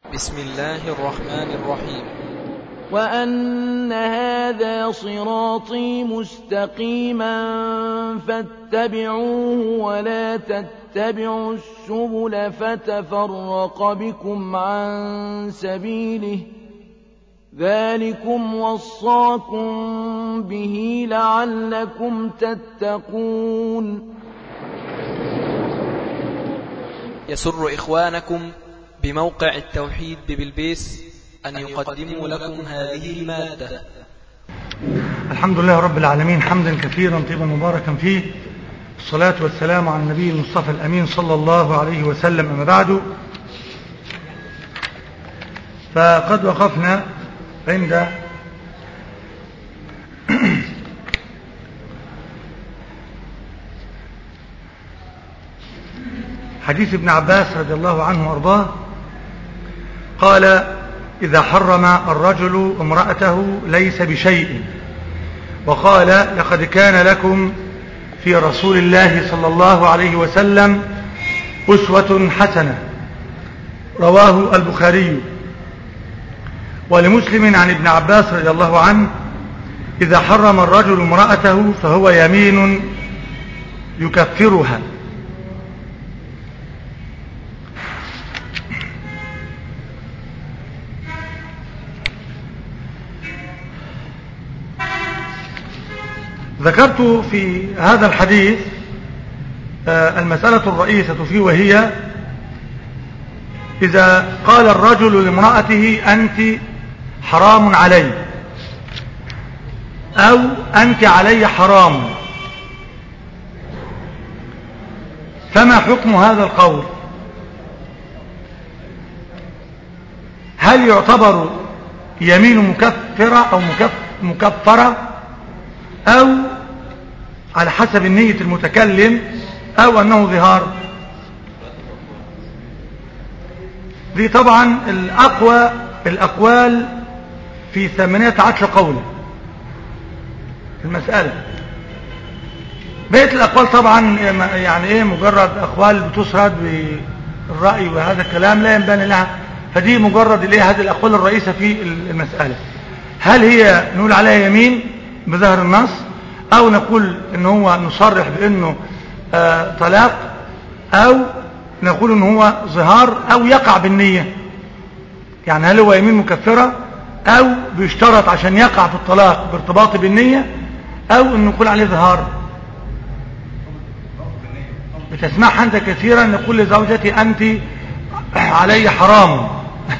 بسم الله الرحمن الرحيم وأن هذا صراطي مستقيما فاتبعوه ولا تتبعوا السبل فتفرق بكم عن سبيله ذلكم وصاكم به لعلكم تتقون يسر إخوانكم بموقع التوحيد ببلبيس أن يقدموا لكم هذه المادة الحمد لله رب العالمين حمدا كثيرا طيبا مباركا فيه الصلاة والسلام على النبي المصطفى الأمين صلى الله عليه وسلم أما بعد فقد وقفنا عند حديث ابن عباس رضي الله عنه وارضاه قال إذا حرم الرجل امرأته ليس بشيء وقال لقد كان لكم في رسول الله صلى الله عليه وسلم أسوة حسنة رواه البخاري ولمسلم عن ابن عباس رضي الله عنه إذا حرم الرجل امرأته فهو يمين يكفرها ذكرت في هذا الحديث المسألة الرئيسة فيه وهي إذا قال الرجل لامرأته أنت حرام علي أو أنت علي حرام فما حكم هذا القول هل يعتبر يمين مكفرة أو مكف مكفرة أو على حسب النية المتكلم أو أنه ظهار دي طبعا الأقوى الأقوال في ثمانية عشر قولا في المسألة بقية الأقوال طبعا يعني إيه مجرد أقوال بتسرد بالرأي وهذا الكلام لا ينبني لها فدي مجرد الايه هذه الأقوال الرئيسة في المسألة هل هي نقول عليها يمين بظهر النص او نقول ان هو نصرح بانه آه طلاق او نقول ان هو ظهار او يقع بالنية يعني هل هو يمين مكفرة او بيشترط عشان يقع في الطلاق بارتباط بالنية او ان نقول عليه ظهار بتسمعها انت كثيرا نقول لزوجتي انت علي حرام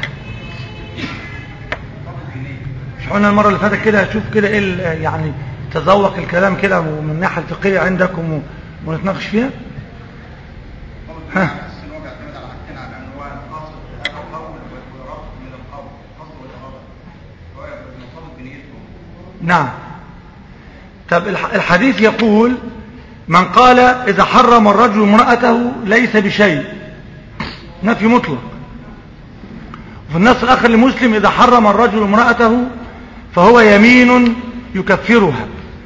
مش قلنا المرة اللي فاتت كده شوف كده ايه يعني تذوق الكلام كده من الناحية الفقهية عندكم ونتناقش فيها ها نعم طب الحديث يقول من قال إذا حرم الرجل امرأته ليس بشيء نفي مطلق وفي النص الآخر لمسلم إذا حرم الرجل امرأته فهو يمين يكفرها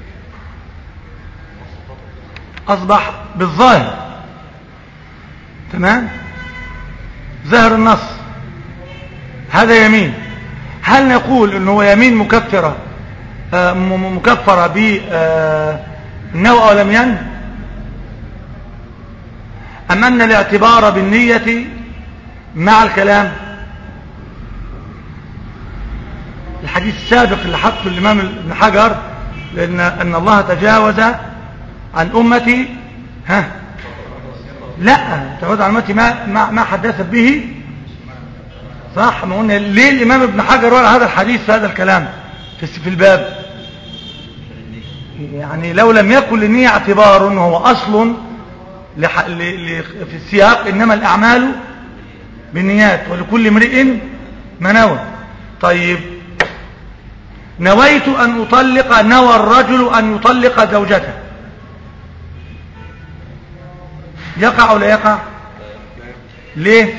أصبح بالظاهر تمام ظهر النص هذا يمين هل نقول انه يمين مكفرة آه مكفرة بالنوع أو لم ين أم أن الاعتبار بالنية مع الكلام الحديث السابق اللي حطه الإمام ابن حجر لأن أن الله تجاوز عن أمتي ها لا تجاوز عن أمتي ما, ما, ما حدثت به صح ما قلنا ليه الإمام ابن حجر ولا هذا الحديث في هذا الكلام في, في الباب يعني لو لم يكن للنية اعتبار هو أصل لح... ل... ل... في السياق إنما الأعمال بالنيات ولكل امرئ ما نوى طيب نويت أن أطلق نوى الرجل أن يطلق زوجته يقع أو لا يقع ليه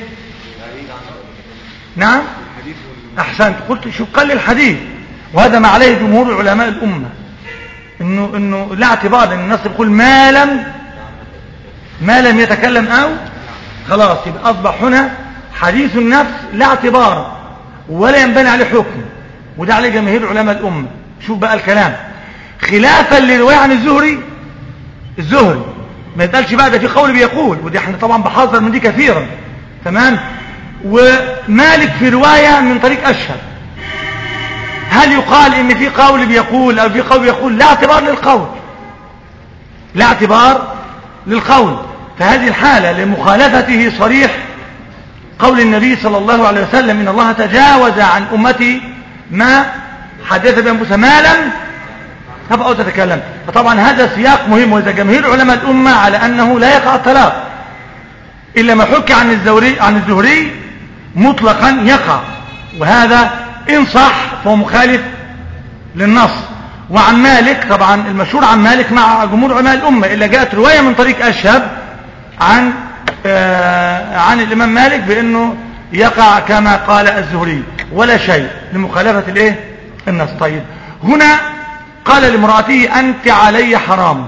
نعم أحسنت قلت شوف قال لي الحديث وهذا ما عليه جمهور علماء الأمة إنه, إنه لا اعتبار لأن النص يقول ما لم ما لم يتكلم أو خلاص يبقى أصبح هنا حديث النفس لا اعتبار ولا ينبني عليه حكم وده عليه جماهير علماء الأمة شوف بقى الكلام خلافا للرواية عن الزهري الزهري ما يتقالش بقى ده في قول بيقول ودي احنا طبعا بحذر من دي كثيرا تمام ومالك في رواية من طريق أشهر هل يقال ان في قول بيقول او في قول بيقول لا اعتبار للقول لا اعتبار للقول فهذه الحالة لمخالفته صريح قول النبي صلى الله عليه وسلم إن الله تجاوز عن أمتي ما حدث بها موسى ما لم تبقى تتكلم فطبعا هذا سياق مهم وإذا جماهير علماء الأمة على أنه لا يقع الطلاق إلا ما حكي عن الزهري عن الزهري مطلقا يقع وهذا إن صح فهو مخالف للنص وعن مالك طبعا المشهور عن مالك مع جمهور علماء الأمة إلا جاءت رواية من طريق أشهب عن آه عن الإمام مالك بأنه يقع كما قال الزهري ولا شيء لمخالفة الايه النص طيب هنا قال لامرأته أنت علي حرام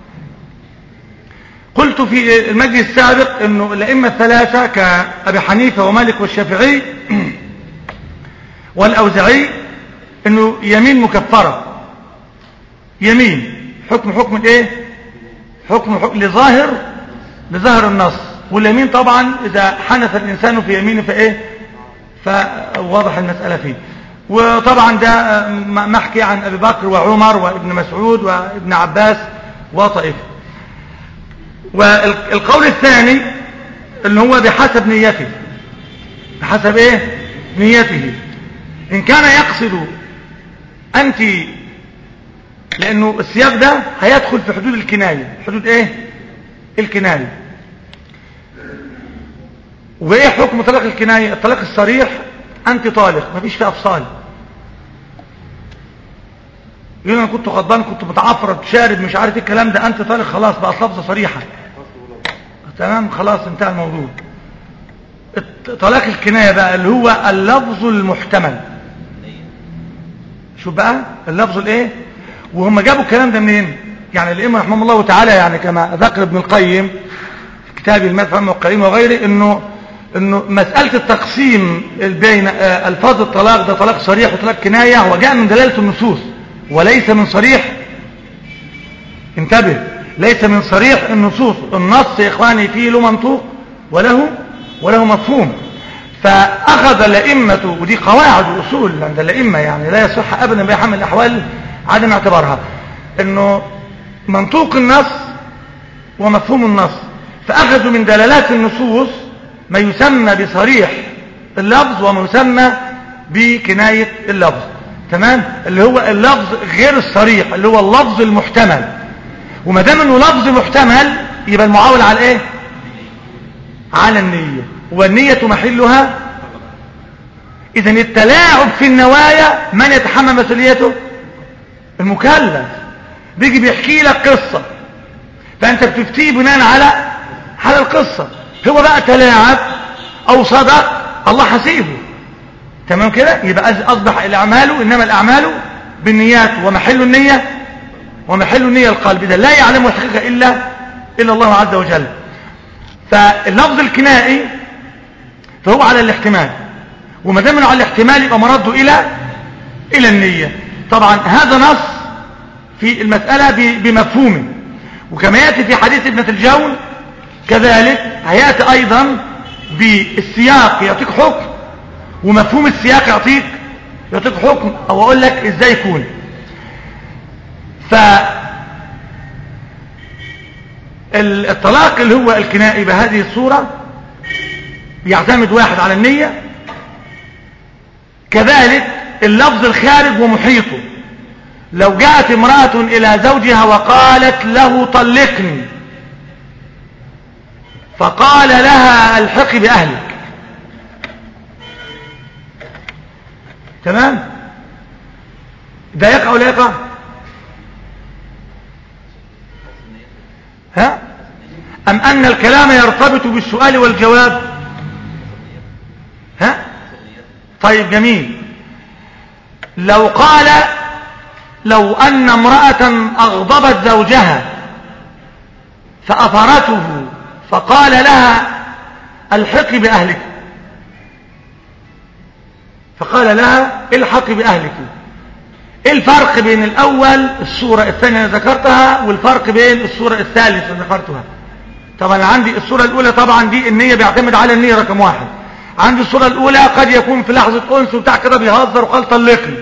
قلت في المجلس السابق أنه الأئمة الثلاثة كأبي حنيفة ومالك والشافعي والأوزعي أنه يمين مكفرة يمين حكم حكم الايه حكم حكم لظاهر لظاهر النص واليمين طبعا اذا حنث الانسان في يمينه فايه فواضح المسألة فيه وطبعا ده محكي عن ابي بكر وعمر وابن مسعود وابن عباس وطائفه والقول الثاني اللي هو بحسب نيته بحسب ايه نيته ان كان يقصد انت لانه السياق ده هيدخل في حدود الكناية حدود ايه الكناية وايه حكم طلاق الكناية الطلاق الصريح انت طالق مفيش فيه افصال يقول انا كنت غضبان كنت متعفرت شارب مش عارف ايه الكلام ده انت طالق خلاص بقى لفظه صريحه تمام خلاص انتهى الموضوع طلاق الكناية بقى اللي هو اللفظ المحتمل شوف بقى اللفظ الايه وهم جابوا الكلام ده منين يعني الائمه رحمه الله تعالى يعني كما ذكر ابن القيم في كتاب المدفع والقيم وغيره انه انه مساله التقسيم بين الفاظ الطلاق ده طلاق صريح وطلاق كنايه هو جاء من دلاله النصوص وليس من صريح انتبه ليس من صريح النصوص النص يا اخواني فيه له منطوق وله وله مفهوم فاخذ الائمه ودي قواعد واصول عند الائمه يعني لا يصح ابدا بحمل الاحوال عدم اعتبارها انه منطوق النص ومفهوم النص فاخذوا من دلالات النصوص ما يسمى بصريح اللفظ وما يسمى بكناية اللفظ تمام اللي هو اللفظ غير الصريح اللي هو اللفظ المحتمل وما دام انه لفظ محتمل يبقى المعاول على ايه على النية والنية محلها اذا التلاعب في النوايا من يتحمل مسؤوليته المكلف بيجي بيحكي لك قصة فانت بتفتيه بناء على على القصة هو بقى تلاعب او صدق الله حسيبه تمام كده يبقى اصبح الاعمال انما الاعمال بالنيات ومحل النية ومحل النية القلب ده لا يعلم الحقيقة الا الا الله عز وجل فاللفظ الكنائي فهو على الاحتمال وما دام على الاحتمال يبقى مرده الى الى النية طبعا هذا نص في المسألة بمفهومه وكما يأتي في حديث ابنة الجون كذلك هيأتي أيضا بالسياق يعطيك حكم ومفهوم السياق يعطيك يعطيك حكم أو أقول لك إزاي يكون ف الطلاق اللي هو الكنائي بهذه الصورة يعتمد واحد على النية كذلك اللفظ الخارج ومحيطه لو جاءت امرأة إلى زوجها وقالت له طلقني فقال لها الحقي بأهلك تمام ده يقع ولا يقع ها أم أن الكلام يرتبط بالسؤال والجواب ها طيب جميل لو قال لو أن امرأة أغضبت زوجها فأثرته فقال لها الحقي بأهلك فقال لها الحقي بأهلك ايه الفرق بين الاول الصورة الثانية اللي ذكرتها والفرق بين الصورة الثالثة اللي ذكرتها طبعا عندي الصورة الاولى طبعا دي النية بيعتمد على النية رقم واحد عندي الصورة الاولى قد يكون في لحظة انس وبتاع كده بيهزر وقال طلقني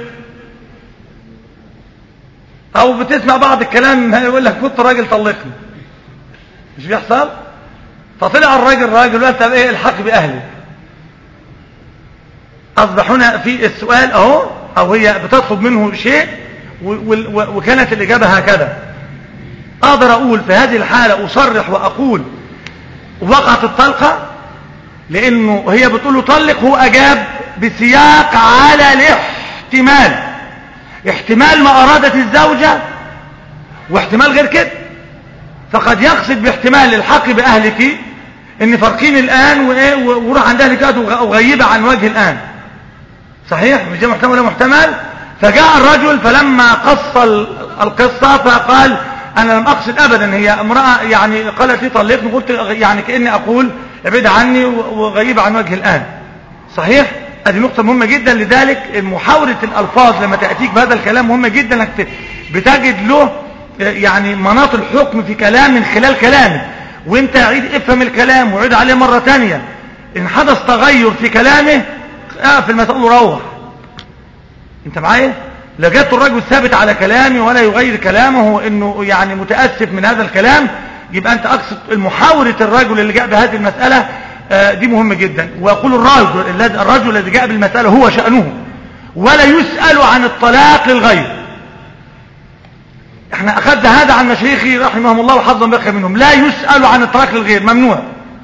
او بتسمع بعض الكلام يقول لك كنت راجل طلقني مش بيحصل فطلع الراجل راجل وقال طب ايه الحق باهلي اصبح هنا في السؤال اهو او هي بتطلب منه شيء وكانت الاجابه هكذا اقدر اقول في هذه الحاله اصرح واقول وقعت الطلقه لانه هي بتقول له طلق هو اجاب بسياق على الاحتمال احتمال ما ارادت الزوجه واحتمال غير كده فقد يقصد باحتمال الحق باهلك ان فارقين الان وايه وروح عند اهلك وغيبه عن وجه الان صحيح مش ده محتمل ولا محتمل فجاء الرجل فلما قص القصة فقال أنا لم أقصد أبدا هي امرأة يعني قالت لي طلقني قلت يعني كأني أقول ابعد عني وغيب عن وجه الآن صحيح هذه نقطة مهمة جدا لذلك محاولة الألفاظ لما تأتيك بهذا الكلام مهمة جدا انك بتجد له يعني مناط الحكم في كلام من خلال كلامه وانت عيد افهم الكلام وعيد عليه مرة تانية ان حدث تغير في كلامه اقفل ما تقول روح انت معايا لقيت الرجل ثابت على كلامي ولا يغير كلامه انه يعني متاسف من هذا الكلام يبقى انت اقصد محاوله الرجل اللي جاء بهذه المساله دي مهمه جدا واقول الرجل الرجل الذي جاء بالمساله هو شانه ولا يسال عن الطلاق للغير احنا اخذنا هذا عن مشايخي رحمهم الله وحظا بقى منهم لا يسال عن الطلاق للغير ممنوع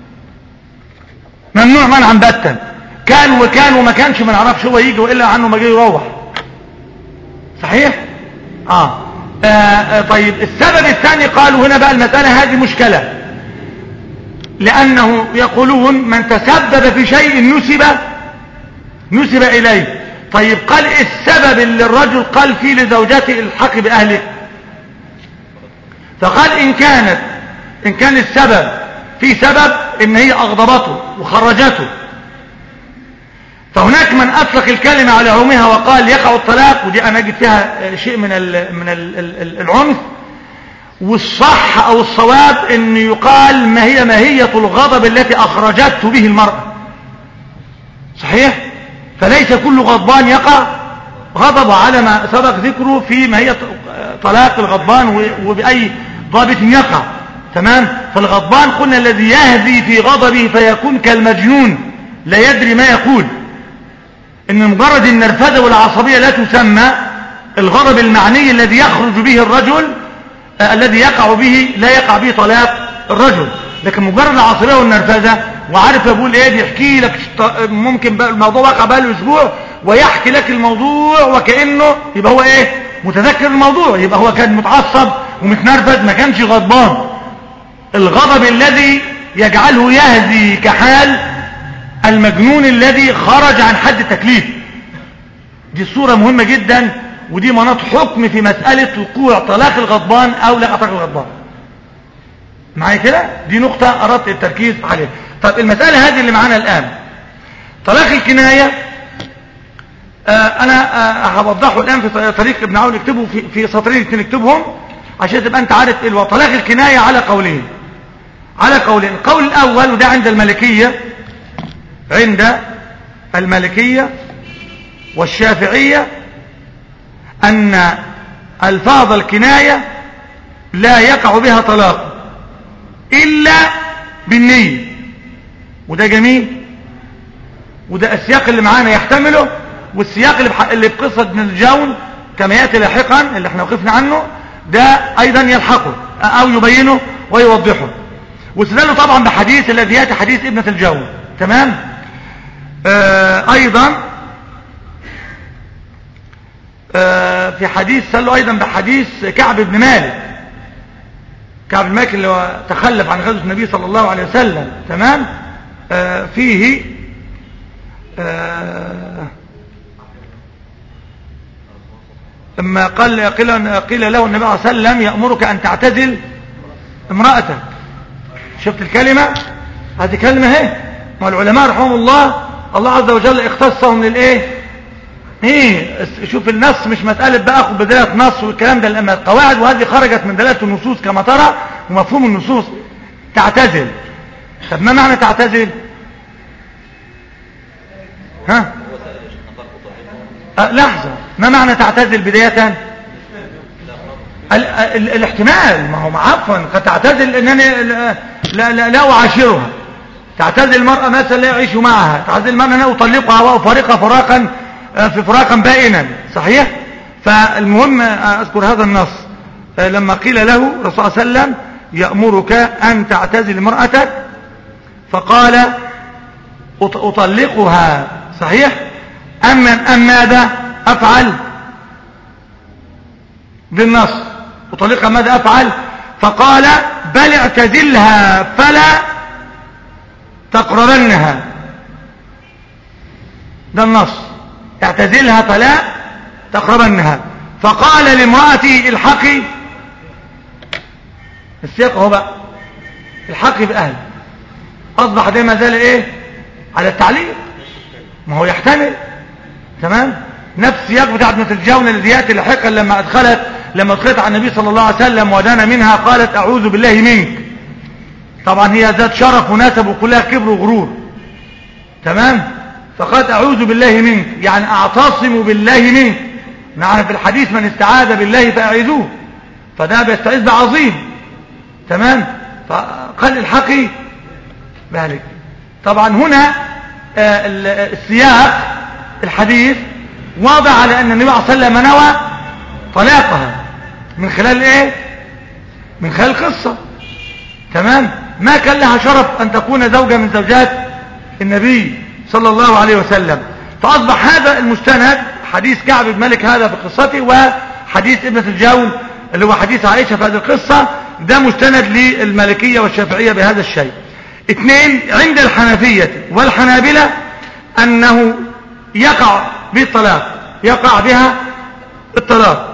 ممنوع منعا باتا كان وكان وما كانش ما نعرفش هو يجي والا عنه ما جاي يروح صحيح آه. آه, آه طيب السبب الثاني قالوا هنا بقى المسألة هذه مشكلة لأنه يقولون من تسبب في شيء نسب نسب إليه طيب قال السبب اللي الرجل قال فيه لزوجته الحق بأهله فقال إن كانت إن كان السبب في سبب إن هي أغضبته وخرجته فهناك من أطلق الكلمة على عمومها وقال يقع الطلاق ودي أنا أجد فيها شيء من ال من ال العنف والصح أو الصواب أن يقال ما هي ماهية الغضب التي أخرجته به المرأة صحيح فليس كل غضبان يقع غضب على ما سبق ذكره في ماهية طلاق الغضبان وبأي ضابط يقع تمام فالغضبان قلنا الذي يهذي في غضبه فيكون كالمجنون لا يدري ما يقول ان مجرد النرفزه والعصبيه لا تسمى الغضب المعني الذي يخرج به الرجل آه الذي يقع به لا يقع به طلاق الرجل لكن مجرد العصبيه والنرفزه وعارف يقول ايه بيحكي لك ممكن بقى الموضوع وقع بقى له اسبوع ويحكي لك الموضوع وكانه يبقى هو ايه متذكر الموضوع يبقى هو كان متعصب ومتنرفز ما كانش غضبان الغضب الذي يجعله يهدي كحال المجنون الذي خرج عن حد التكليف دي صورة مهمة جدا ودي مناط حكم في مسألة وقوع طلاق الغضبان او لا طلاق الغضبان معايا كده دي نقطة اردت التركيز عليها طب المسألة هذه اللي معانا الان طلاق الكناية آه انا آه هوضحه الان في طريق ابن عون اكتبه في, في سطرين اتنين اكتبهم عشان تبقى انت عارف ايه طلاق الكناية على قولين على قولين القول الاول وده عند الملكية عند المالكية والشافعية أن ألفاظ الكناية لا يقع بها طلاق إلا بالنية وده جميل وده السياق اللي معانا يحتمله والسياق اللي, بح... اللي بقصة ابن الجون كما يأتي لاحقا اللي احنا وقفنا عنه ده أيضا يلحقه أو يبينه ويوضحه واستدلوا طبعا بحديث الذي يأتي حديث ابنة الجون تمام آه ايضا آه في حديث سألوا ايضا بحديث كعب بن مالك كعب بن مالك اللي هو تخلف عن غزوة النبي صلى الله عليه وسلم تمام آه فيه لما قال قيل, قيل له النبي صلى الله عليه وسلم يأمرك أن تعتزل امرأتك شفت الكلمة هذه كلمة اهي ما العلماء رحمهم الله الله عز وجل اختصهم للايه ايه شوف النص مش مسألة بقى اخد بداية نص والكلام ده لما القواعد وهذه خرجت من دلالة النصوص كما ترى ومفهوم النصوص تعتزل طب ما معنى تعتزل ها أه لحظة ما معنى تعتزل بداية ال ال الاحتمال ما هو عفوا قد تعتزل انني لا, لا, لا, لا اعاشرها تعتزل المرأة مثلا لا يعيش معها تعتزل المرأة أنا أطلقها وأفارقها فراقا في فراقا بائنا صحيح فالمهم أذكر هذا النص لما قيل له الرسول صلى الله عليه وسلم يأمرك أن تعتزل امرأتك فقال أطلقها صحيح أم, أم ماذا أفعل بالنص أطلقها ماذا أفعل فقال بل اعتزلها فلا تقربنها ده النص اعتزلها فلا تقربنها فقال لامرأتي الحقي السياق هو بقى الحقي بأهل أصبح ده ما زال إيه على التعليق ما هو يحتمل تمام نفس السياق بتاع ابنة الجونة الذي يأتي لاحقا لما أدخلت لما أدخلت على النبي صلى الله عليه وسلم ودان منها قالت أعوذ بالله منك طبعا هي ذات شرف ونسب وكلها كبر وغرور تمام فقالت أعوذ بالله منك يعني أعتصم بالله منك نعرف في الحديث من استعاذ بالله فأعيذوه فده بيستعيذ بعظيم تمام فقال الحقي ذلك طبعا هنا آه السياق الحديث واضع على أن النبي صلى الله عليه وسلم نوى طلاقها من خلال ايه من خلال القصة تمام ما كان لها شرف أن تكون زوجة من زوجات النبي صلى الله عليه وسلم فأصبح هذا المستند حديث كعب بن مالك هذا بقصته وحديث ابنة الجون اللي هو حديث عائشة في هذه القصة ده مستند للمالكية والشافعية بهذا الشيء اثنين عند الحنفية والحنابلة أنه يقع بالطلاق يقع بها الطلاق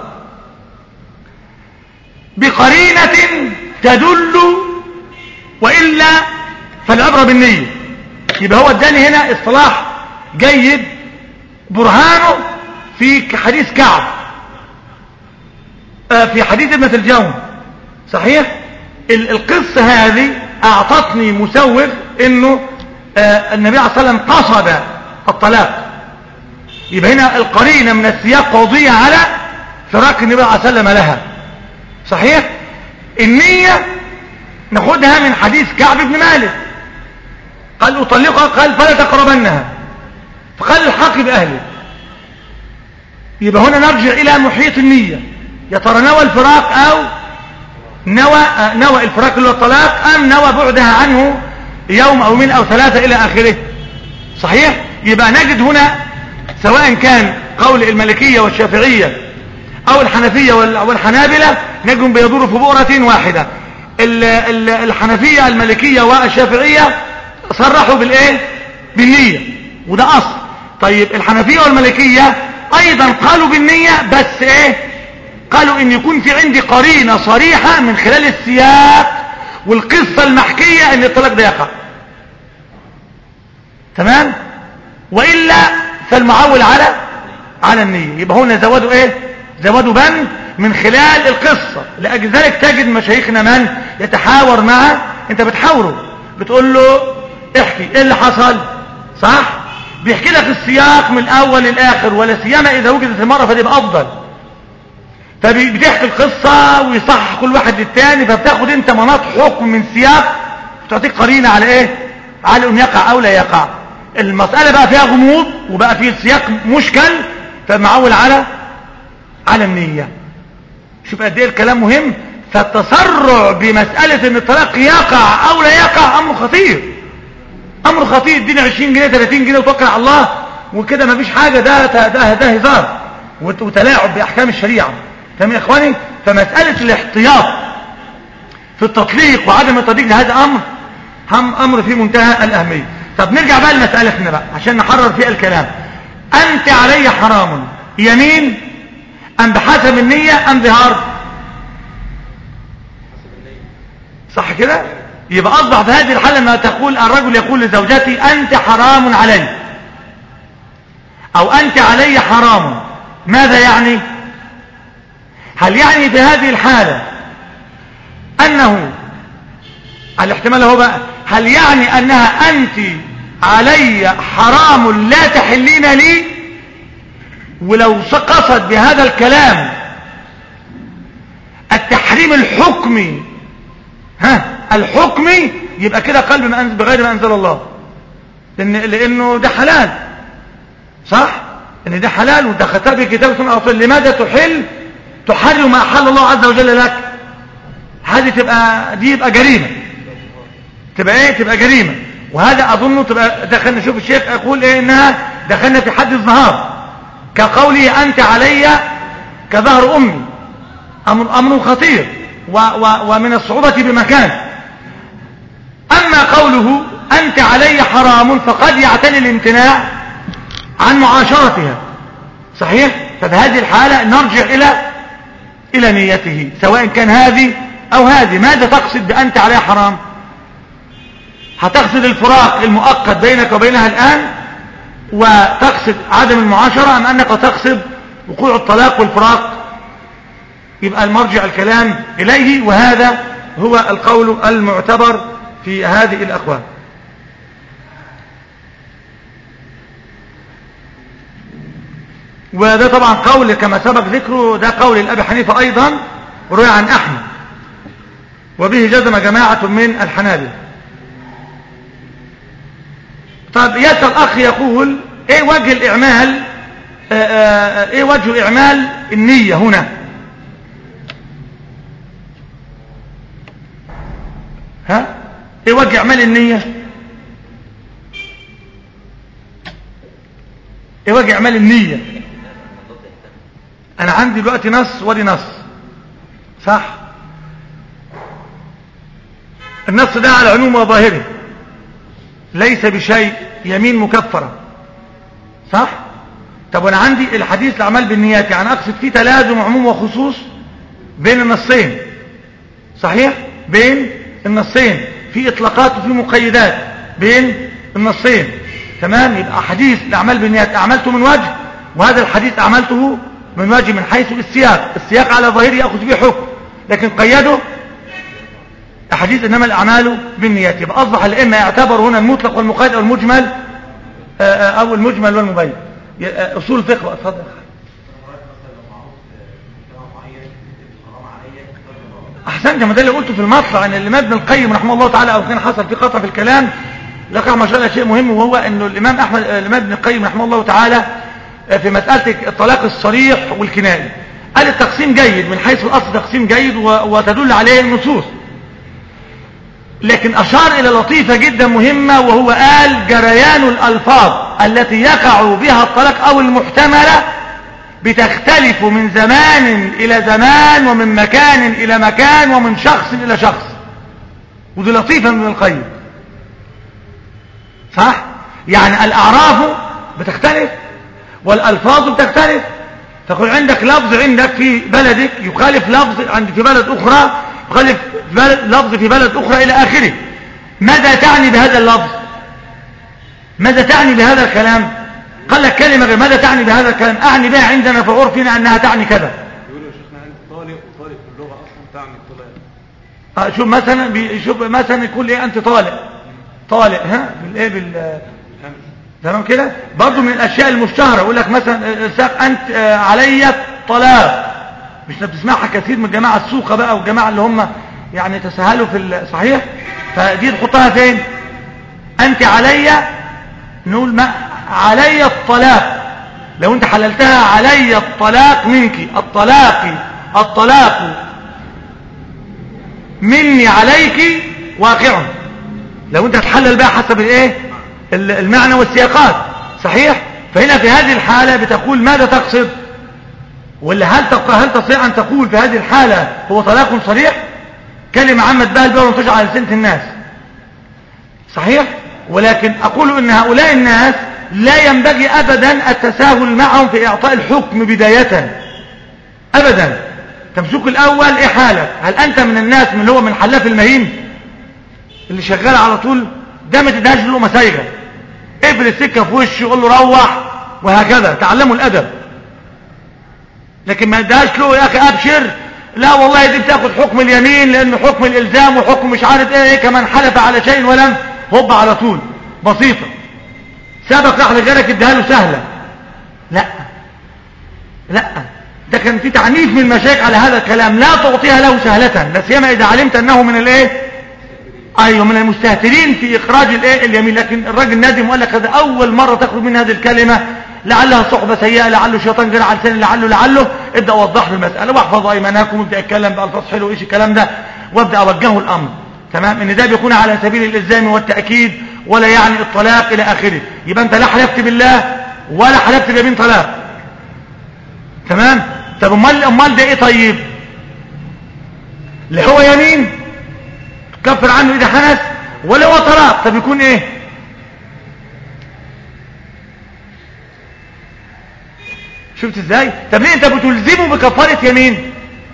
بقرينة تدل وإلا فالعبرة بالنية يبقى هو اداني هنا اصطلاح جيد برهانه في حديث كعب آه في حديث ابنة الجون صحيح القصة هذه اعطتني مسوغ انه آه النبي عليه الصلاة والسلام قصد الطلاق يبقى هنا القرينة من السياق قضية على فراق النبي عليه الصلاة والسلام لها صحيح النية ناخدها من حديث كعب بن مالك قال أطلقها قال فلا تقربنها فقال الحق بأهله يبقى هنا نرجع إلى محيط النية يا ترى نوى الفراق أو نوى نوى الفراق اللي هو الطلاق أم نوى بعدها عنه يوم أو من أو ثلاثة إلى آخره صحيح يبقى نجد هنا سواء كان قول الملكية والشافعية أو الحنفية والحنابلة نجم بيدور في بؤرة واحدة الحنفية الملكية والشافعية صرحوا بالايه بالنية وده اصل طيب الحنفية والملكية ايضا قالوا بالنية بس ايه قالوا ان يكون في عندي قرينة صريحة من خلال السياق والقصة المحكية ان الطلاق ده يقع تمام وإلا فالمعول على على النية يبقى هنا زودوا ايه زودوا بند من خلال القصة لأجل ذلك تجد مشايخنا من يتحاور معه انت بتحاوره بتقول له احكي ايه اللي حصل صح بيحكي لك السياق من الاول للاخر ولا سيما اذا وجدت المرأة فتبقى افضل فبتحكي القصة ويصحح كل واحد للتاني فبتاخد انت مناط حكم من سياق تعطيك قرينة على ايه على ان يقع او لا يقع المسألة بقى فيها غموض وبقى فيه سياق مشكل فمعول على على النية شوف قد ايه الكلام مهم فالتسرع بمسألة ان الطلاق يقع او لا يقع امر خطير امر خطير اديني 20 جنيه 30 جنيه وتوكل على الله وكده مفيش حاجة ده ده ده, ده هزار وتلاعب باحكام الشريعة تمام يا اخواني فمسألة الاحتياط في التطليق وعدم التطليق لهذا امر هم امر في منتهى الاهمية طب نرجع بقى لمسألتنا بقى عشان نحرر فيها الكلام انت علي حرام يمين ام بحسب النية ام ظهار صح كده يبقى اصبح في هذه الحالة ما تقول الرجل يقول لزوجتي انت حرام علي او انت علي حرام ماذا يعني هل يعني في هذه الحالة انه الاحتمال هو بقى هل يعني انها انت علي حرام لا تحلين لي ولو قصد بهذا الكلام التحريم الحكمي ها الحكمي يبقى كده قلب ما أنزل بغير ما أنزل الله لأن لأنه ده حلال صح ان ده حلال وده ختم بكتاب سنة أصل لماذا تحل تحرم ما أحل الله عز وجل لك هذه تبقى دي يبقى جريمة تبقى ايه تبقى جريمة وهذا اظنه تبقى دخلنا نشوف الشيخ يقول ايه انها دخلنا في حد الظهار كقوله انت علي كظهر امي امر, أمر خطير و و ومن الصعوبة بمكان اما قوله انت علي حرام فقد يعتني الامتناع عن معاشرتها صحيح ففي هذه الحالة نرجع الى الى نيته سواء كان هذه او هذه ماذا تقصد بانت علي حرام هتقصد الفراق المؤقت بينك وبينها الآن وتقصد عدم المعاشرة أم أنك تقصد وقوع الطلاق والفراق يبقى المرجع الكلام إليه وهذا هو القول المعتبر في هذه الأقوال وده طبعا قول كما سبق ذكره ده قول الأبي حنيفة أيضا وروي عن أحمد وبه جزم جماعة من الحنابلة طب يسأل أخ يقول ايه وجه الإعمال آآ آآ ايه وجه إعمال النية هنا ها ايه وجه إعمال النية ايه وجه إعمال النية انا عندي دلوقتي نص ودي نص صح النص ده على عموم وظاهره ليس بشيء يمين مكفرة صح طب وانا عندي الحديث الاعمال بالنيات يعني اقصد فيه تلازم عموم وخصوص بين النصين صحيح بين النصين في اطلاقات وفي مقيدات بين النصين تمام يبقى حديث الاعمال بالنيات اعملته من وجه وهذا الحديث اعملته من وجه من حيث السياق السياق على ظاهره ياخذ به حكم لكن قيده أحاديث إنما الأعمال بالنيات يبقى أصبح الأئمة يعتبر هنا المطلق والمقيد أو المجمل أو المجمل والمبين أصول الفقه بقى اتفضل أحسنت ما ده اللي قلته في المطلع أن الإمام ابن القيم رحمه الله تعالى أو كان حصل في قطع في الكلام لقى ما شاء الله شيء مهم وهو أنه الإمام أحمد الإمام ابن القيم رحمه الله تعالى في مسألة الطلاق الصريح والكنائي قال التقسيم جيد من حيث الأصل تقسيم جيد وتدل عليه النصوص لكن أشار إلى لطيفة جدا مهمة وهو قال جريان الألفاظ التي يقع بها الطلاق أو المحتملة بتختلف من زمان إلى زمان ومن مكان إلى مكان ومن شخص إلى شخص ودي لطيفة من القيم صح؟ يعني الأعراف بتختلف والألفاظ بتختلف تقول عندك لفظ عندك في بلدك يخالف لفظ عند في بلد أخرى يخالف بلد لفظ في بلد أخرى إلى آخره ماذا تعني بهذا اللفظ ماذا تعني بهذا الكلام قال لك كلمة غير ماذا تعني بهذا الكلام أعني بها عندنا في عرفنا أنها تعني كذا يقولوا يا شيخنا انت طالق وطالق في اللغه اصلا تعني الطلاق آه، شوف مثلا بي- شوف مثلا يقول ايه انت طالق طالق ها بالايه بال الهمز تمام كده برضه من الاشياء المشتهره يقول لك مثلا آه، ساق انت آه، علي طلاق مش بتسمعها كثير من الجماعه السوقه بقى والجماعه اللي هم يعني تساهلوا في ال- صحيح فدي تحطها فين انت علي نقول ما علي الطلاق لو انت حللتها علي الطلاق منك الطلاق الطلاق مني عليك واقع لو انت هتحلل بقى حسب الايه ال- المعنى والسياقات صحيح فهنا في هذه الحالة بتقول ماذا تقصد ولا هل تق- هل تستطيع ان تقول في هذه الحالة هو طلاق صريح كلمة عمت بها البر وانتشر على لسنة الناس صحيح ولكن اقول ان هؤلاء الناس لا ينبغي ابدا التساهل معهم في اعطاء الحكم بداية ابدا تمسك الاول ايه حالك هل انت من الناس من اللي هو من حلاف المهين اللي شغال على طول ده ما تدهاش له مسايغه اقفل السكه في وشه يقول له روح وهكذا تعلموا الأدب لكن ما ادهاش له يا أخي أبشر لا والله دي بتاخد حكم اليمين لأنه حكم الإلزام وحكم مش عارف إيه, إيه كمان حلف على شيء ولم هوب على طول بسيطة سابق راح لغيرك اديها له سهلة لا لا ده كان في تعنيف من المشايخ على هذا الكلام لا تعطيها له سهلة لا سيما إذا علمت أنه من الإيه ايوه من المستهترين في اخراج الايه اليمين لكن الراجل نادم وقال لك هذا اول مره تخرج من هذه الكلمه لعلها صحبه سيئه لعله شيطان جرى على لساني لعله لعله ابدا اوضح له المساله واحفظ ايمانكم وابدا اتكلم بالفاظ حلوه ايش الكلام ده وابدا اوجهه الامر تمام ان ده بيكون على سبيل الالزام والتاكيد ولا يعني الطلاق الى اخره يبقى انت لا حلفت بالله ولا حلفت بيمين طلاق تمام طب امال امال ده ايه طيب اللي هو يمين كفر عنه اذا حنث ولا هو طلاق طب يكون ايه شفت ازاي طب ليه انت بتلزمه بكفاره يمين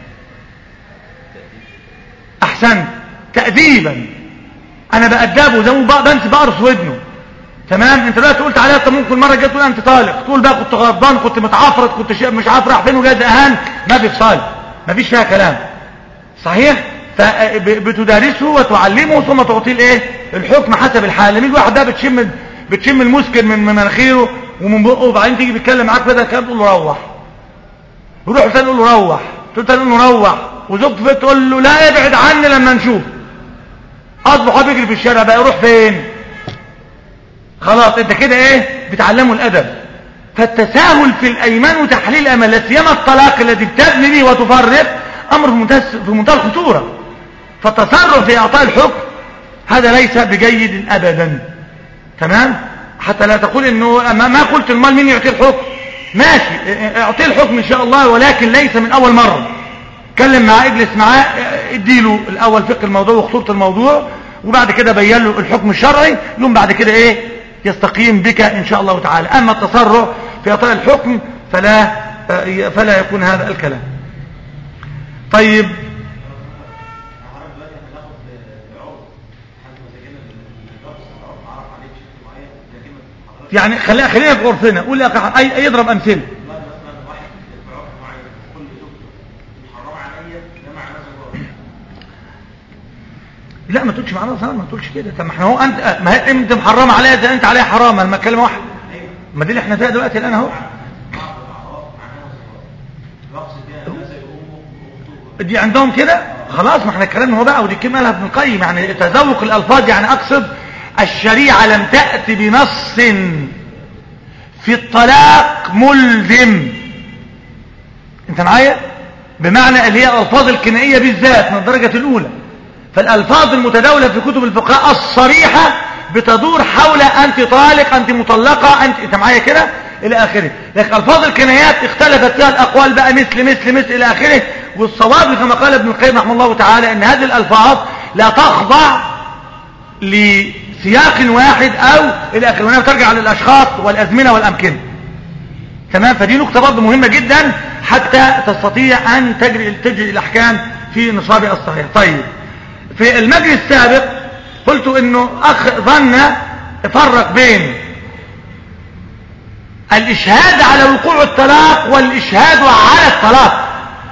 احسن تاديبا انا بادبه زي ما بمسك بقرص ودنه تمام انت دلوقتي قلت عليها طب ممكن مره جت تقول انت طالق تقول بقى كنت غضبان كنت متعفرت كنت شيء مش عارف راح فين وجاي زهقان ما في فصال ما فيش فيها كلام صحيح فبتدارسه وتعلمه ثم تعطيه الايه الحكم حسب الحال لما يجي واحد ده بتشم بتشم المسكر من من مناخيره ومن بقه وبعدين تيجي بيتكلم معاك كده كده تقول له روح يروح تاني تقول له روح تقول تاني له روح وزوجته فيه تقول له لا ابعد عني لما نشوف اصبح هو بيجري في الشارع بقى يروح فين خلاص انت كده ايه بتعلمه الادب فالتساهل في الايمان وتحليل الامل لا سيما الطلاق الذي بتبني به وتفرق امر في منتهى في منتهى الخطوره فالتصرف في اعطاء الحكم هذا ليس بجيد ابدا تمام حتى لا تقول انه ما, ما قلت المال مين يعطيه الحكم ماشي اعطيه الحكم ان شاء الله ولكن ليس من اول مره اتكلم معاه اجلس معاه اديله الاول فقه الموضوع وخطوره الموضوع وبعد كده بين له الحكم الشرعي يوم بعد كده ايه يستقيم بك ان شاء الله تعالى اما التسرع في اعطاء الحكم فلا فلا يكون هذا الكلام طيب يعني خلينا خلينا في عرفنا قول لك اي يضرب امثله لا ما تقولش معانا صار ما تقولش كده طب ما احنا هو انت ما هي انت محرمه عليها زي انت عليها حرام لما كلمه واحده ما دي اللي احنا فيها دلوقتي الان اهو دي عندهم كده خلاص ما احنا اتكلمنا هو بقى ودي كلمه لها ابن القيم يعني تذوق الالفاظ يعني اقصد الشريعه لم تاتي بنص في الطلاق ملزم انت معايا بمعنى اللي هي الالفاظ الكنائيه بالذات من الدرجه الاولى فالالفاظ المتداوله في كتب الفقهاء الصريحه بتدور حول انت طالق انت مطلقه انت انت معايا كده الى اخره لكن الفاظ الكنايات اختلفت فيها الاقوال بقى مثل مثل مثل الى اخره والصواب كما قال ابن القيم رحمه الله تعالى ان هذه الالفاظ لا تخضع لسياق واحد او الى اخره وانها ترجع للاشخاص والازمنه والامكنه تمام فدي نقطه برضه مهمه جدا حتى تستطيع ان تجري تجري الاحكام في نصابها الصحيح طيب في المجلس السابق قلت انه اخ ظن فرق بين الاشهاد على وقوع الطلاق والاشهاد على الطلاق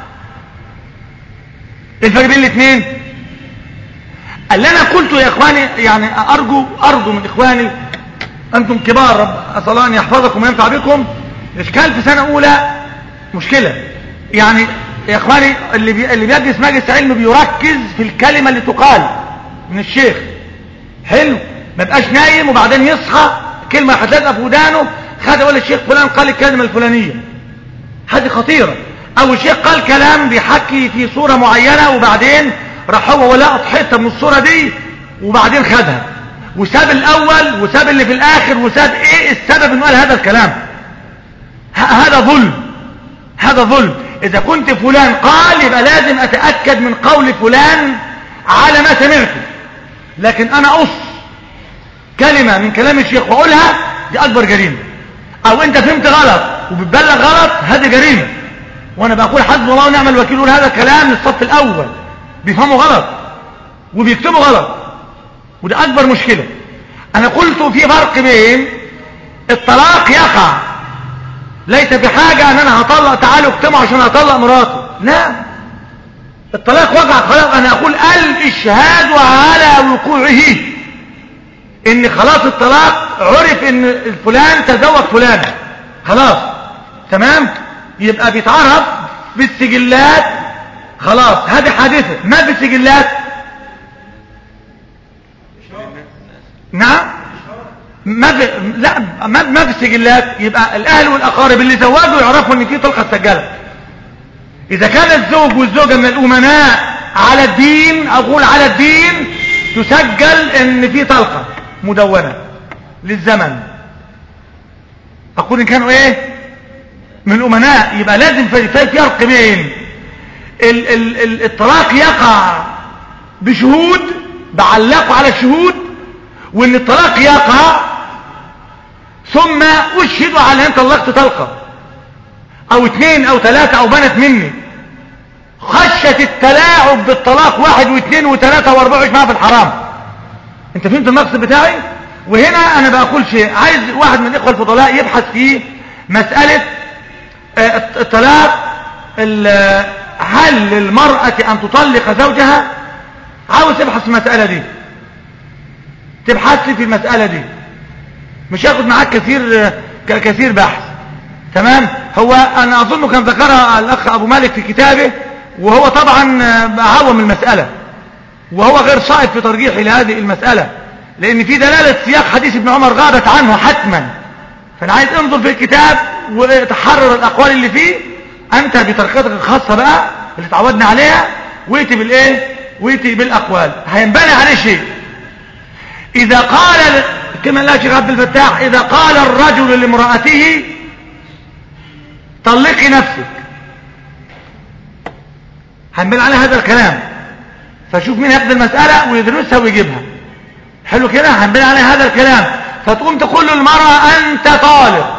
الفرق بين الاثنين اللي انا قلته يا اخواني يعني ارجو ارجو من اخواني انتم كبار رب اسال الله ان يحفظكم وينفع بكم اشكال في سنه اولى مشكله يعني يا اخواني اللي بي... اللي بيجلس مجلس علم بيركز في الكلمه اللي تقال من الشيخ حلو ما يبقاش نايم وبعدين يصحى كلمه هتلزق في ودانه خد يقول الشيخ فلان قال الكلمه الفلانيه هذه خطيره او الشيخ قال كلام بيحكي في صوره معينه وبعدين راح هو ولقط حته من الصوره دي وبعدين خدها وساب الاول وساب اللي في الاخر وساب ايه السبب انه قال هذا الكلام هذا ظلم هذا ظلم اذا كنت فلان قال يبقى لازم اتاكد من قول فلان على ما سمعته لكن انا اقص كلمه من كلام الشيخ واقولها دي اكبر جريمه او انت فهمت غلط وبتبلغ غلط هذه جريمه وانا بقول حسبي الله ونعم الوكيل يقول هذا كلام للصف الاول بيفهموا غلط وبيكتبوا غلط وده اكبر مشكله انا قلت في فرق بين الطلاق يقع ليس بحاجة ان انا هطلق تعالوا اجتمعوا عشان هطلق مراتي لا الطلاق وقع خلاص انا اقول الاشهاد على وقوعه ان خلاص الطلاق عرف ان الفلان تزوج فلانة خلاص تمام يبقى بيتعرف بالسجلات خلاص هذه حادثة ما في سجلات نعم ما في لا ما ما في سجلات يبقى الاهل والاقارب اللي زوجوا يعرفوا ان في طلقه سجلت اذا كان الزوج والزوجه من الامناء على الدين اقول على الدين تسجل ان في طلقه مدونه للزمن اقول ان كانوا ايه من الامناء يبقى لازم في في فرق بين ال ال ال الطلاق يقع بشهود بعلقوا على الشهود وان الطلاق يقع ثم اشهدوا على ان طلقت طلقه او اثنين او ثلاثة او بنت مني خشة التلاعب بالطلاق واحد واثنين وثلاثة واربعة وعشرين معاه في الحرام انت فهمت المقصد بتاعي وهنا انا بقول شيء عايز واحد من الاخوة الفضلاء يبحث في مسألة آه، الطلاق ال- هل للمرأة ان تطلق زوجها عاوز تبحث في المسألة دي تبحث لي في المسألة دي مش هاخد معاك كثير ك- كثير بحث تمام هو انا اظن كان ذكرها الاخ ابو مالك في كتابه وهو طبعا عوم المسألة وهو غير صائب في ترجيحه لهذه المسألة لان في دلالة سياق حديث ابن عمر غابت عنه حتما فانا عايز انظر في الكتاب وتحرر الاقوال اللي فيه انت بطريقتك الخاصة بقى اللي تعودنا عليها ويتي بالايه ويتي بالاقوال هينبني عليه شيء اذا قال كما لا شيخ عبد الفتاح اذا قال الرجل لامرأته طلقي نفسك هنبين على هذا الكلام فشوف مين ياخد المسألة ويدرسها ويجيبها حلو كده هنبين على هذا الكلام فتقوم تقول للمرأة انت طالق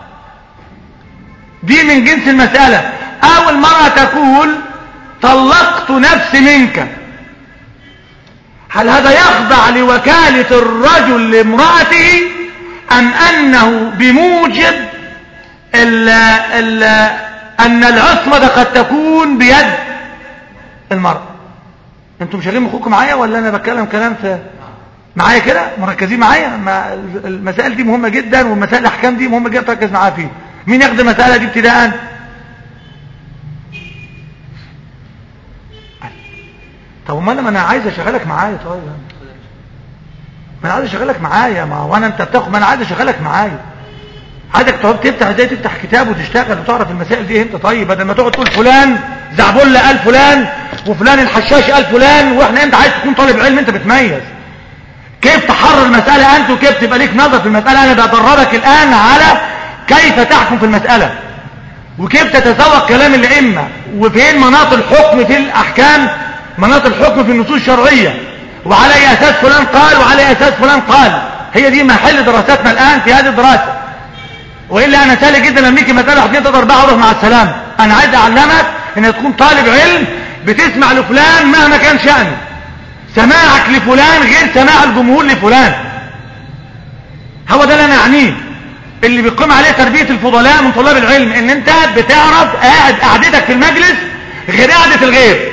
دي من جنس المسألة او المرأة تقول طلقت نفسي منك هل هذا يخضع لوكالة الرجل لامرأته ام انه بموجب ال ال ان العصمة قد تكون بيد المرأة انتم شغالين مخكم معايا ولا انا بتكلم كلام في معايا كده مركزين معايا ما المسائل دي مهمة جدا والمسائل الاحكام دي مهمة جدا تركز معايا فيه مين ياخد المسألة دي ابتداء طب ما انا ما انا عايز اشغلك معايا طيب ما انا عايز اشغلك معايا ما هو انا انت بتاخد ما انا عايز اشغلك معايا عايزك تقعد تفتح ازاي تفتح كتاب وتشتغل وتعرف المسائل دي امتى طيب بدل ما تقعد تقول فلان زعبله قال فلان وفلان الحشاش قال فلان واحنا انت عايز تكون طالب علم انت بتميز كيف تحرر المسألة انت وكيف تبقى ليك نظر في المسألة انا بدربك الان على كيف تحكم في المسألة وكيف تتسوق كلام الائمة وفين مناط الحكم في الاحكام مناط الحكم في النصوص الشرعية وعلى اي اساس فلان قال وعلى اي اساس فلان قال هي دي محل دراستنا الان في هذه الدراسة والا انا سهل جدا لما يجي مساله 1 2 3 4 اروح مع السلامه انا عايز اعلمك ان تكون طالب علم بتسمع لفلان مهما كان شأنه سماعك لفلان غير سماع الجمهور لفلان هو ده اللي انا اعنيه اللي بيقوم عليه تربيه الفضلاء من طلاب العلم ان انت بتعرف قاعد قعدتك في المجلس غير قعده الغير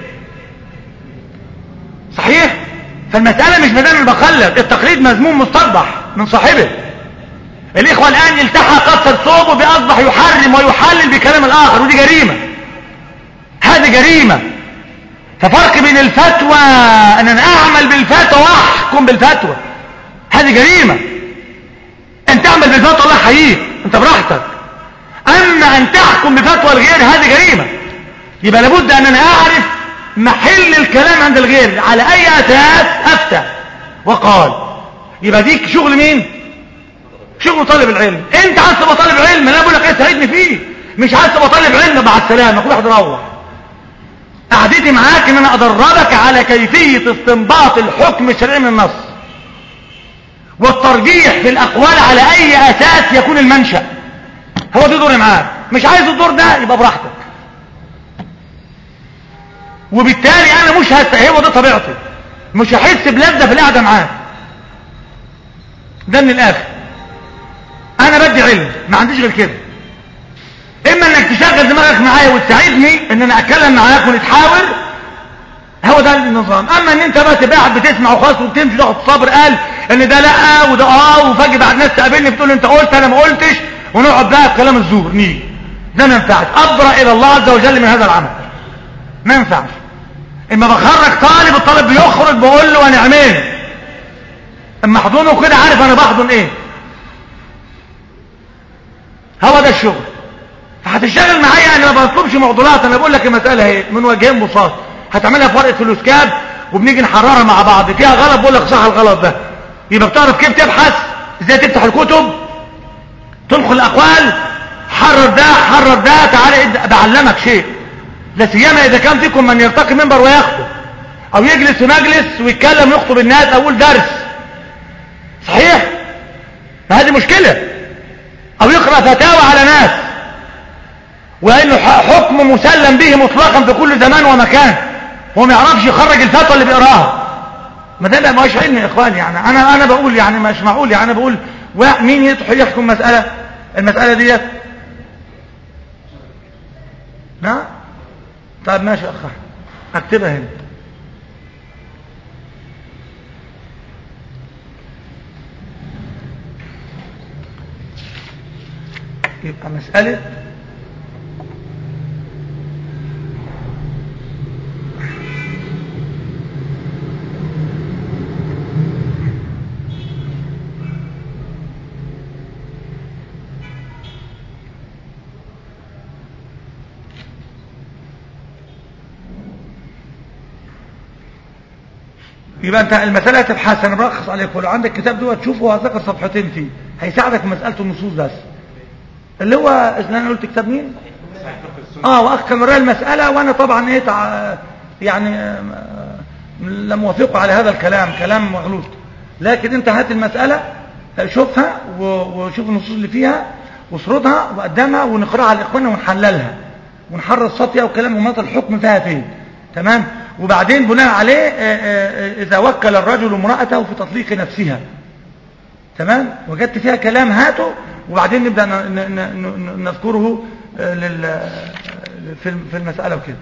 صحيح فالمساله مش مدام بقلد التقليد مذموم مستقبح من صاحبه الاخوة الان التحى قصر ثوبه باصبح يحرم ويحلل بكلام الاخر ودي جريمة هذه جريمة ففرق بين الفتوى ان انا اعمل بالفتوى واحكم بالفتوى هذه جريمة ان تعمل بالفتوى الله حقيقي انت براحتك اما ان تحكم بفتوى الغير هذه جريمة يبقى لابد ان انا اعرف محل الكلام عند الغير على اي اساس افتى وقال يبقى ديك شغل مين شغل طالب العلم انت عايز تبقى طالب علم انا بقول لك ايه ساعدني فيه مش عايز تبقى طالب علم مع السلامه كل واحد يروح قعدتي معاك ان انا ادربك على كيفيه استنباط الحكم الشرعي من النص والترجيح في الاقوال على اي اساس يكون المنشا هو ده دوري معاك مش عايز الدور ده يبقى براحتك وبالتالي انا مش هست هو ده طبيعتي مش هحس بلذه في القعده معاك ده من الاخر انا بدي علم ما عنديش غير كده تشترك معايا وتساعدني ان انا اتكلم معاك ونتحاور هو ده النظام اما ان انت بقى تبقى قاعد بتسمع وخلاص وبتمشي تاخد صبر قال ان ده لا وده اه وفجاه بعد ناس تقابلني بتقول انت قلت انا ما قلتش ونقعد بقى في كلام الزور نيجي ده ما ينفعش ابرا الى الله عز وجل من هذا العمل ما ينفعش اما بخرج طالب الطالب بيخرج بقول له انا عمين اما احضنه كده عارف انا بحضن ايه هو ده الشغل فهتشتغل معايا انا ما بطلبش معضلات انا بقول لك المساله اهي من وجهين بساط هتعملها في ورقه فلوسكاب وبنيجي نحررها مع بعض فيها غلط بقول لك صح الغلط ده يبقى بتعرف كيف تبحث ازاي تفتح الكتب تدخل الاقوال حرر ده حرر ده تعالى ابدأ بعلمك شيء لا سيما اذا كان فيكم من يرتقي منبر ويخطب او يجلس في مجلس ويتكلم ويخطب الناس او يقول درس صحيح ما هذه مشكله او يقرا فتاوى على ناس وانه حكم مسلم به مطلقا في كل زمان ومكان هو ما يعرفش يخرج الفتوى اللي بيقراها ما ده ما هوش علم يا اخواني يعني انا انا بقول يعني مش معقول يعني انا بقول مين يحكم مساله المساله ديت نعم طيب ماشي اخ اكتبها هنا يبقى مسألة يبقى انت المسألة تبحث انا برخص عليك ولو عندك كتاب دوت تشوفه وهذكر صفحتين فيه هيساعدك في مسألة النصوص بس اللي هو اذا انا قلت كتاب مين اه واخ كان ورايا المسألة وانا طبعا ايه تع... يعني آه، لم اوافقه على هذا الكلام كلام مغلوط لكن انت هات المسألة شوفها و- وشوف النصوص اللي فيها واسردها وقدمها ونقراها على اخواننا ونحللها ونحرر صوتها وكلام ومناط الحكم فيها فين تمام وبعدين بناء عليه آه، آه، اذا وكل الرجل امرأته في تطليق نفسها تمام وجدت فيها كلام هاته وبعدين نبدأ ن- ن- ن- نذكره آه، لل- في الم- في المسألة وكده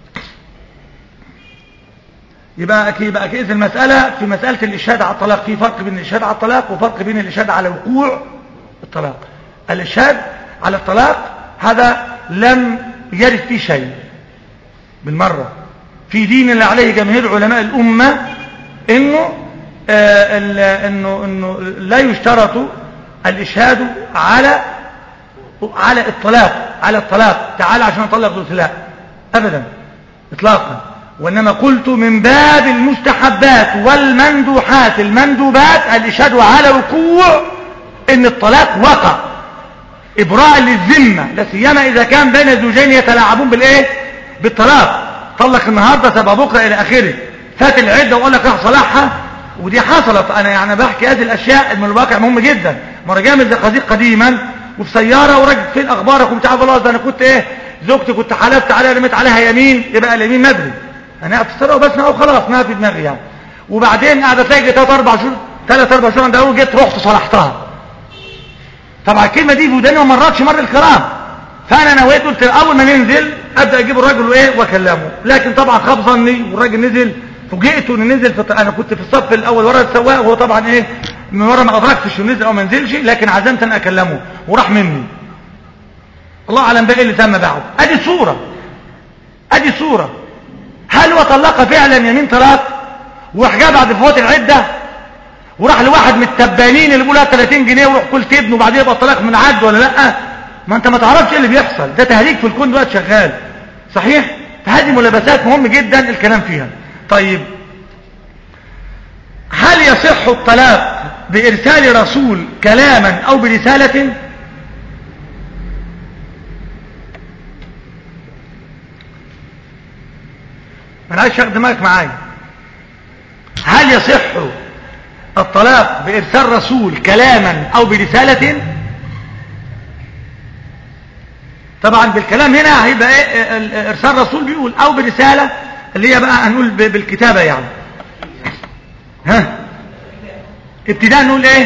يبقى أكيد يبقى أكيد المسألة في مسألة الإشهاد على الطلاق في فرق بين الإشهاد على الطلاق وفرق بين الإشهاد على وقوع الطلاق الإشهاد على الطلاق هذا لم يرد فيه شيء بالمرة في دين اللي عليه جماهير علماء الأمة إنه آه ال- إنه إنه لا يشترط الإشهاد على على الطلاق على الطلاق تعال عشان أطلق زوجتي لا أبدا إطلاقا وإنما قلت من باب المستحبات والمندوحات المندوبات الإشهاد على وقوع إن الطلاق وقع إبراء للذمة لا سيما إذا كان بين الزوجين يتلاعبون بالإيه؟ بالطلاق طلق النهارده تبقى بكره إلى آخره فات العدة وقال لك راح صلاحها ودي حصلت أنا يعني بحكي هذه الأشياء من الواقع مهم جدا مرة جامد زقازيق قديما وفي سيارة وراجل فين أخبارك وبتاع والله ده أنا كنت إيه زوجتي كنت حلفت عليها رميت عليها يمين يبقى اليمين مدري أنا قاعد في السيارة وبسمع وخلاص ما في دماغي يعني وبعدين قاعدة تلاقي ثلاث أربع شهور ثلاث أربع شهور عند أول جيت رحت صلحتها طبعا الكلمة دي في وداني وما مرتش مر الكرام فأنا نويت قلت أول ما ننزل أبدأ أجيب الراجل وإيه وأكلمه لكن طبعا خاب ظني والراجل نزل فوجئت إنه نزل في أنا كنت في الصف الأول ورا السواق وهو طبعا إيه من ورا ما أدركتش إنه نزل أو ما نزلش لكن عزمت أن أكلمه وراح مني الله أعلم بقى إيه اللي تم بعد أدي صورة أدي صورة هل هو طلق فعلا يمين طلاق وراح جه بعد فوات العدة وراح لواحد من التبانين اللي بيقولها 30 جنيه وروح قلت ابنه وبعدين يبقى الطلاق من عد ولا لا ما انت ما تعرفش ايه اللي بيحصل ده تهريج في الكون دلوقتي شغال صحيح فهذه ملابسات مهم جدا الكلام فيها طيب هل يصح الطلاق بإرسال رسول كلاما أو برسالة انا عايز شغل دماغك معايا هل يصح الطلاق بإرسال رسول كلاما أو برسالة طبعا بالكلام هنا هيبقى إيه ال- إرسال رسول بيقول أو برسالة اللي هي بقى هنقول ب- بالكتابة يعني ها ابتداء نقول ايه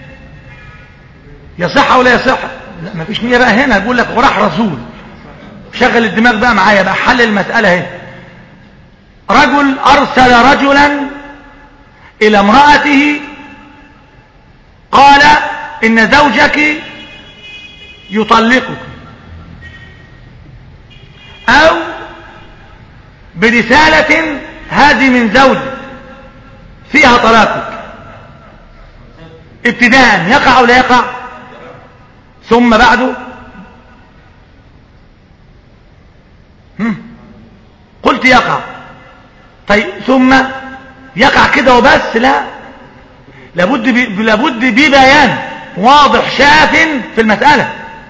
يصح او لا يصح لا مفيش نية بقى هنا بيقول لك وراح رسول شغل الدماغ بقى معايا بقى حل المسألة اهي رجل أرسل رجلا إلى امرأته قال إن زوجك يطلقك أو برسالة هذه من زوج فيها طلاقك ابتداء يقع أو لا يقع ثم بعده هم؟ قلت يقع طيب ثم يقع كده وبس لا لابد بي لابد ببيان واضح شاف في المسألة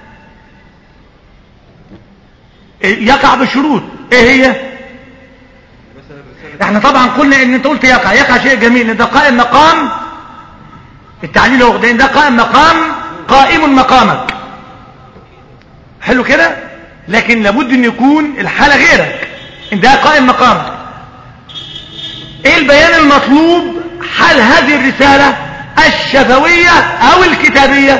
يقع بشروط ايه هي مثلا الرسالة احنا طبعا قلنا ان انت قلت يقع يقع شيء جميل ان ده قائم مقام التعليل هو ده إن ده قائم مقام قائم مقامك حلو كده لكن لابد ان يكون الحالة غيرك ان ده قائم مقامك ايه البيان المطلوب حال هذه الرسالة الشفوية او الكتابية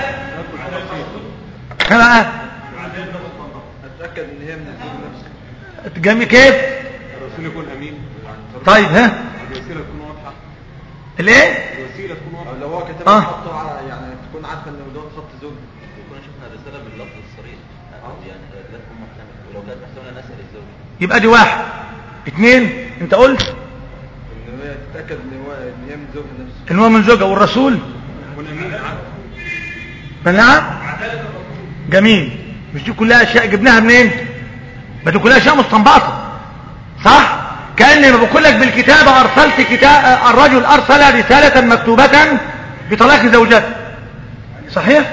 ها اتاكد ان هي من الزوج نفسه جميل كيف الرسول يكون امين طيب ها الوسيله تكون واضحه الايه الوسيله تكون واضحه لو هو كتب آه. خطه على يعني تكون عارفه ان ده خط زوج يكون شفنا الرسالة باللفظ الصريح يعني لا تكون محتملة ولو كانت محتملة نسأل الزوج يبقى دي واحد اتنين انت قلت ان هي تتاكد ان هو ان هي من زوج نفسه ان هو من زوجة والرسول يكون امين عنه نعم جميل مش دي كلها اشياء جبناها منين ما دي كلها اشياء مستنبطه صح كاني ما بقول لك بالكتابه ارسلت كتاب الرجل ارسل رساله مكتوبه بطلاق زوجته صحيح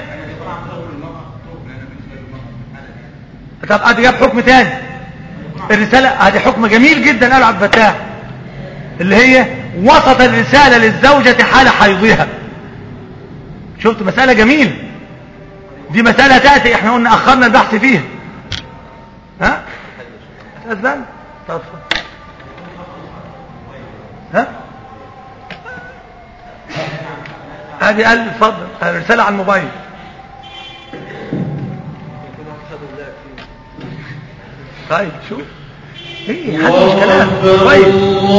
طب ادي جاب حكم تاني الرساله ادي حكم جميل جدا قال عبد الفتاح اللي هي وسط الرساله للزوجه حال حيضها شفت مساله جميله دي مسألة تأتي احنا قلنا أخرنا البحث فيها ها أسبان طب اتفضل. ها هذه قال اتفضل الرسالة على الموبايل يكون واحد خد اللعب فيه طيب شوف ايه حد مش كلام كويس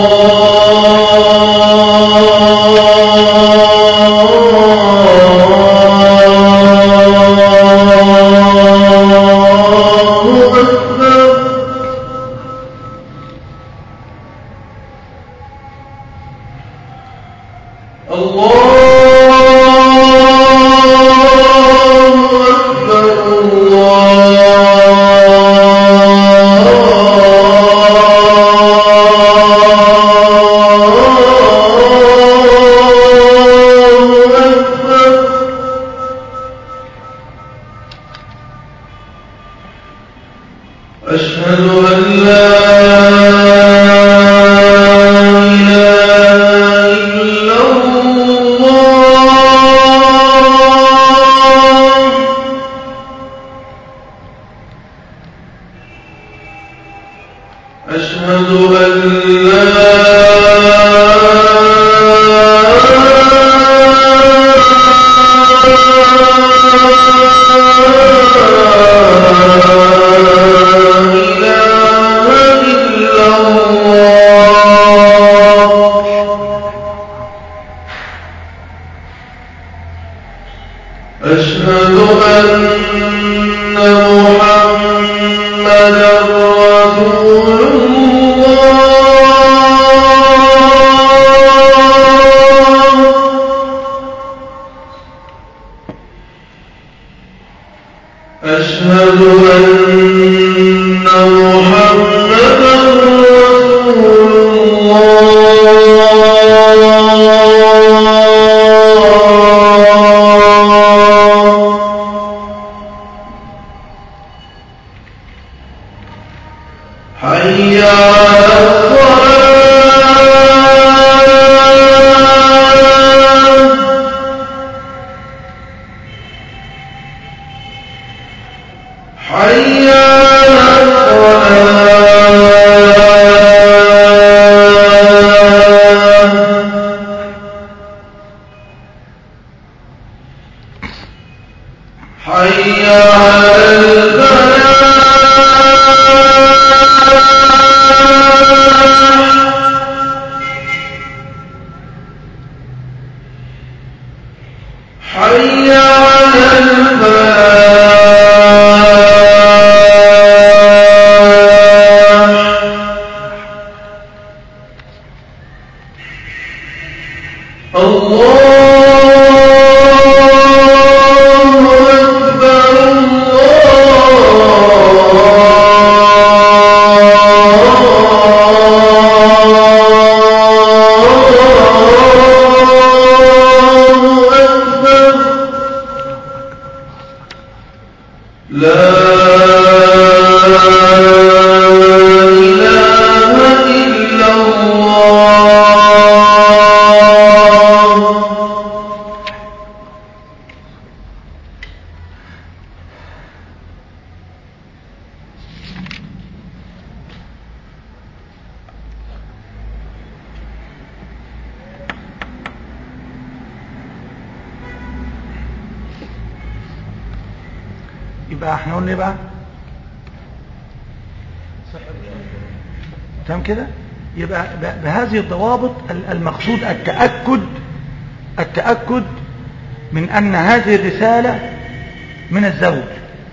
أشهد أن لا إله إلا الله أشهد أن لا إله إلا الله أشهد أن محمدا رسول الله أشهد أن محمدا رسول الله حي على الصلاة حي على الصلاة حي على الفلاح إله إلا الله يبقى احنا قلنا ايه بقى تمام كده يبقى ب- بهذه الضوابط ال- المقصود التأكد التأكد من أن هذه الرسالة من الزوج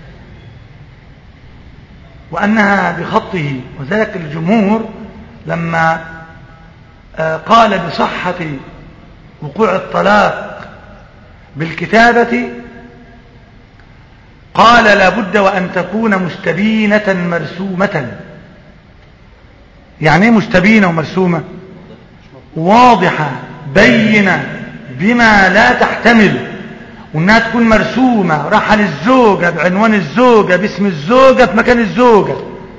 وأنها بخطه وذلك الجمهور لما آه، قال بصحة وقوع الطلاق بالكتابة قال لابد وأن تكون مستبينة مرسومة يعني ايه مستبينة ومرسومة واضحة بينة بما لا تحتمل وانها تكون مرسومة راح للزوجة بعنوان الزوجة باسم الزوجة في مكان الزوجة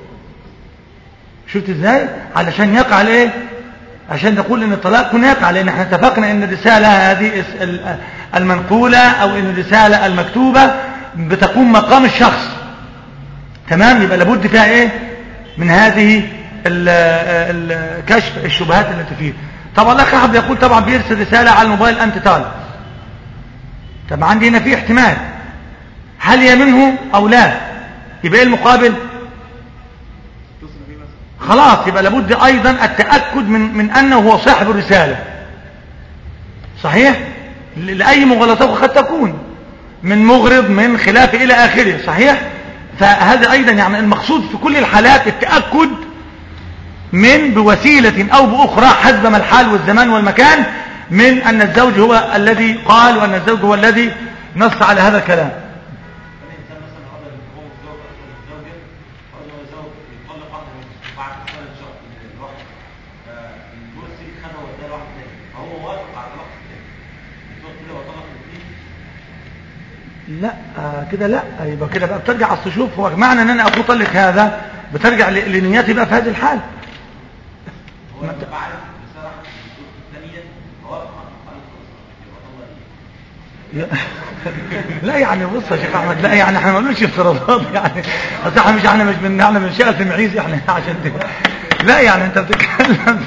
شفت ازاي علشان يقع الايه عشان نقول ان الطلاق هناك يقع لان احنا اتفقنا ان الرسالة هذه اس- ال- المنقولة او ان الرسالة المكتوبة بتقوم مقام الشخص تمام يبقى لابد فيها ايه من هذه ال- ال- كشف الشبهات التي فيه طبعا الاخ احد يقول طبعا بيرسل رسالة على الموبايل انت طالب طب عندي هنا في احتمال هل هي منه او لا يبقى ايه المقابل خلاص يبقى لابد ايضا التاكد من من انه هو صاحب الرساله صحيح ل- لاي مغالطات قد تكون من مغرض من خلاف الى اخره صحيح فهذا ايضا يعني المقصود في كل الحالات التاكد من بوسيله او باخرى حسب ما الحال والزمان والمكان من ان الزوج هو الذي قال وان الزوج هو الذي نص على هذا الكلام الانسان مثلا قبل الزوج الزوج اصلا الزوجه قبل ما يزوج يطلق واحده من بعد سنه شهر الواحد فالمرسي خدها وداها لواحد تاني فهو وافق على طلاق التاني الزوج كده وطلق الاثنين لا آه كده لا يبقى كده بقى بترجع اصل شوف هو معنى ان انا اقول طلق هذا بترجع ل- لنيتي بقى في هذه الحال هو لما بعد الرساله راحت للزوج الثانيه فوافق على طلاق يبقى طلق يا- لا يعني بص يا شيخ احمد لا يعني احنا ما بنقولش افتراضات يعني اصل احنا مش احنا مش من احنا من شقه المعيز احنا عشان دي. لا يعني انت بتتكلم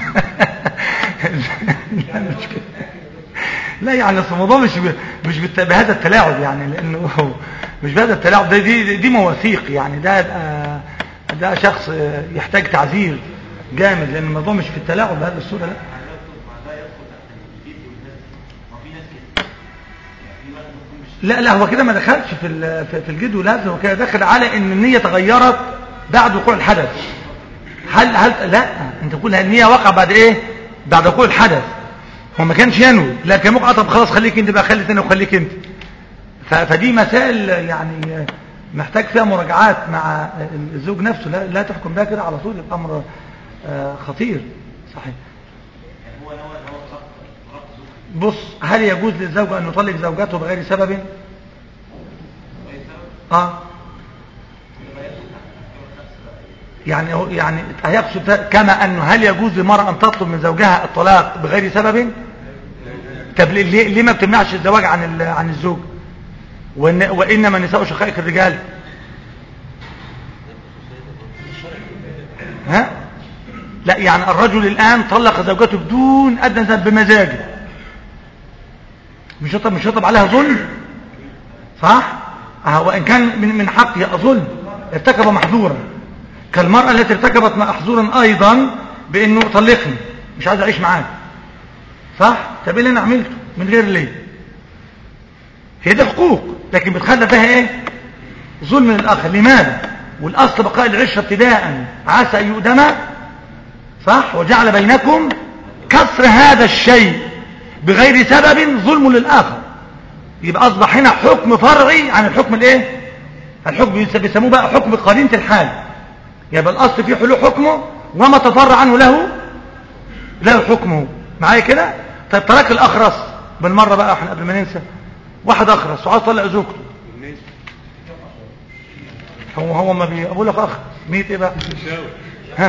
لا مش كده لا يعني اصل الموضوع مش ب... مش بت... بهذا التلاعب يعني لانه مش بهذا التلاعب ده دي دي مواثيق يعني ده يبقى ده شخص يحتاج تعذير جامد لان الموضوع مش في التلاعب بهذه الصوره لا لا لا هو كده ما دخلش في ال- في- في الجد والهزل هو كده دخل على ان النيه تغيرت بعد وقوع الحدث هل هل لا انت تقول النيه وقع بعد ايه بعد وقوع الحدث هو ما كانش ينوي لا كان ممكن طب خلاص خليك انت بقى خلي الثاني وخليك انت ف- فدي مسائل يعني محتاج فيها مراجعات مع الزوج نفسه لا, لا تحكم بها كده على طول الامر آه، خطير صحيح بص هل يجوز للزوج ان يطلق زوجته بغير سبب اه يعني هو يعني هيقصد ده كما انه هل يجوز للمرأة ان تطلب من زوجها الطلاق بغير سبب طب ليه, ليه ليه ما بتمنعش الزواج عن ال- عن الزوج وإن وانما النساء شقائق الرجال ها لا يعني الرجل الان طلق زوجته بدون ادنى ذنب بمزاجه مش يطلب مش يطلب عليها ظلم صح اه وان كان من من حقه ظلم ارتكب محظورا كالمرأة التي ارتكبت محظورا ايضا بانه طلقني مش عايز اعيش معاك صح طب ايه اللي انا عملته من غير ليه هي دي حقوق لكن بتخلى فيها ايه ظلم للاخر لماذا والاصل بقاء العشره ابتداء عسى ان يؤدم صح وجعل بينكم كسر هذا الشيء بغير سبب ظلم للاخر يبقى اصبح هنا حكم فرعي عن الحكم الايه الحكم بيسموه بقى حكم قرينه الحال يبقى الاصل في حلول حكمه وما تفرع عنه له له حكمه معايا كده طيب طلاق الاخرس بالمره بقى احنا قبل ما ننسى واحد اخرس وعاوز يطلق زوجته هو هو ما بيقول لك اخ مية ايه بقى ها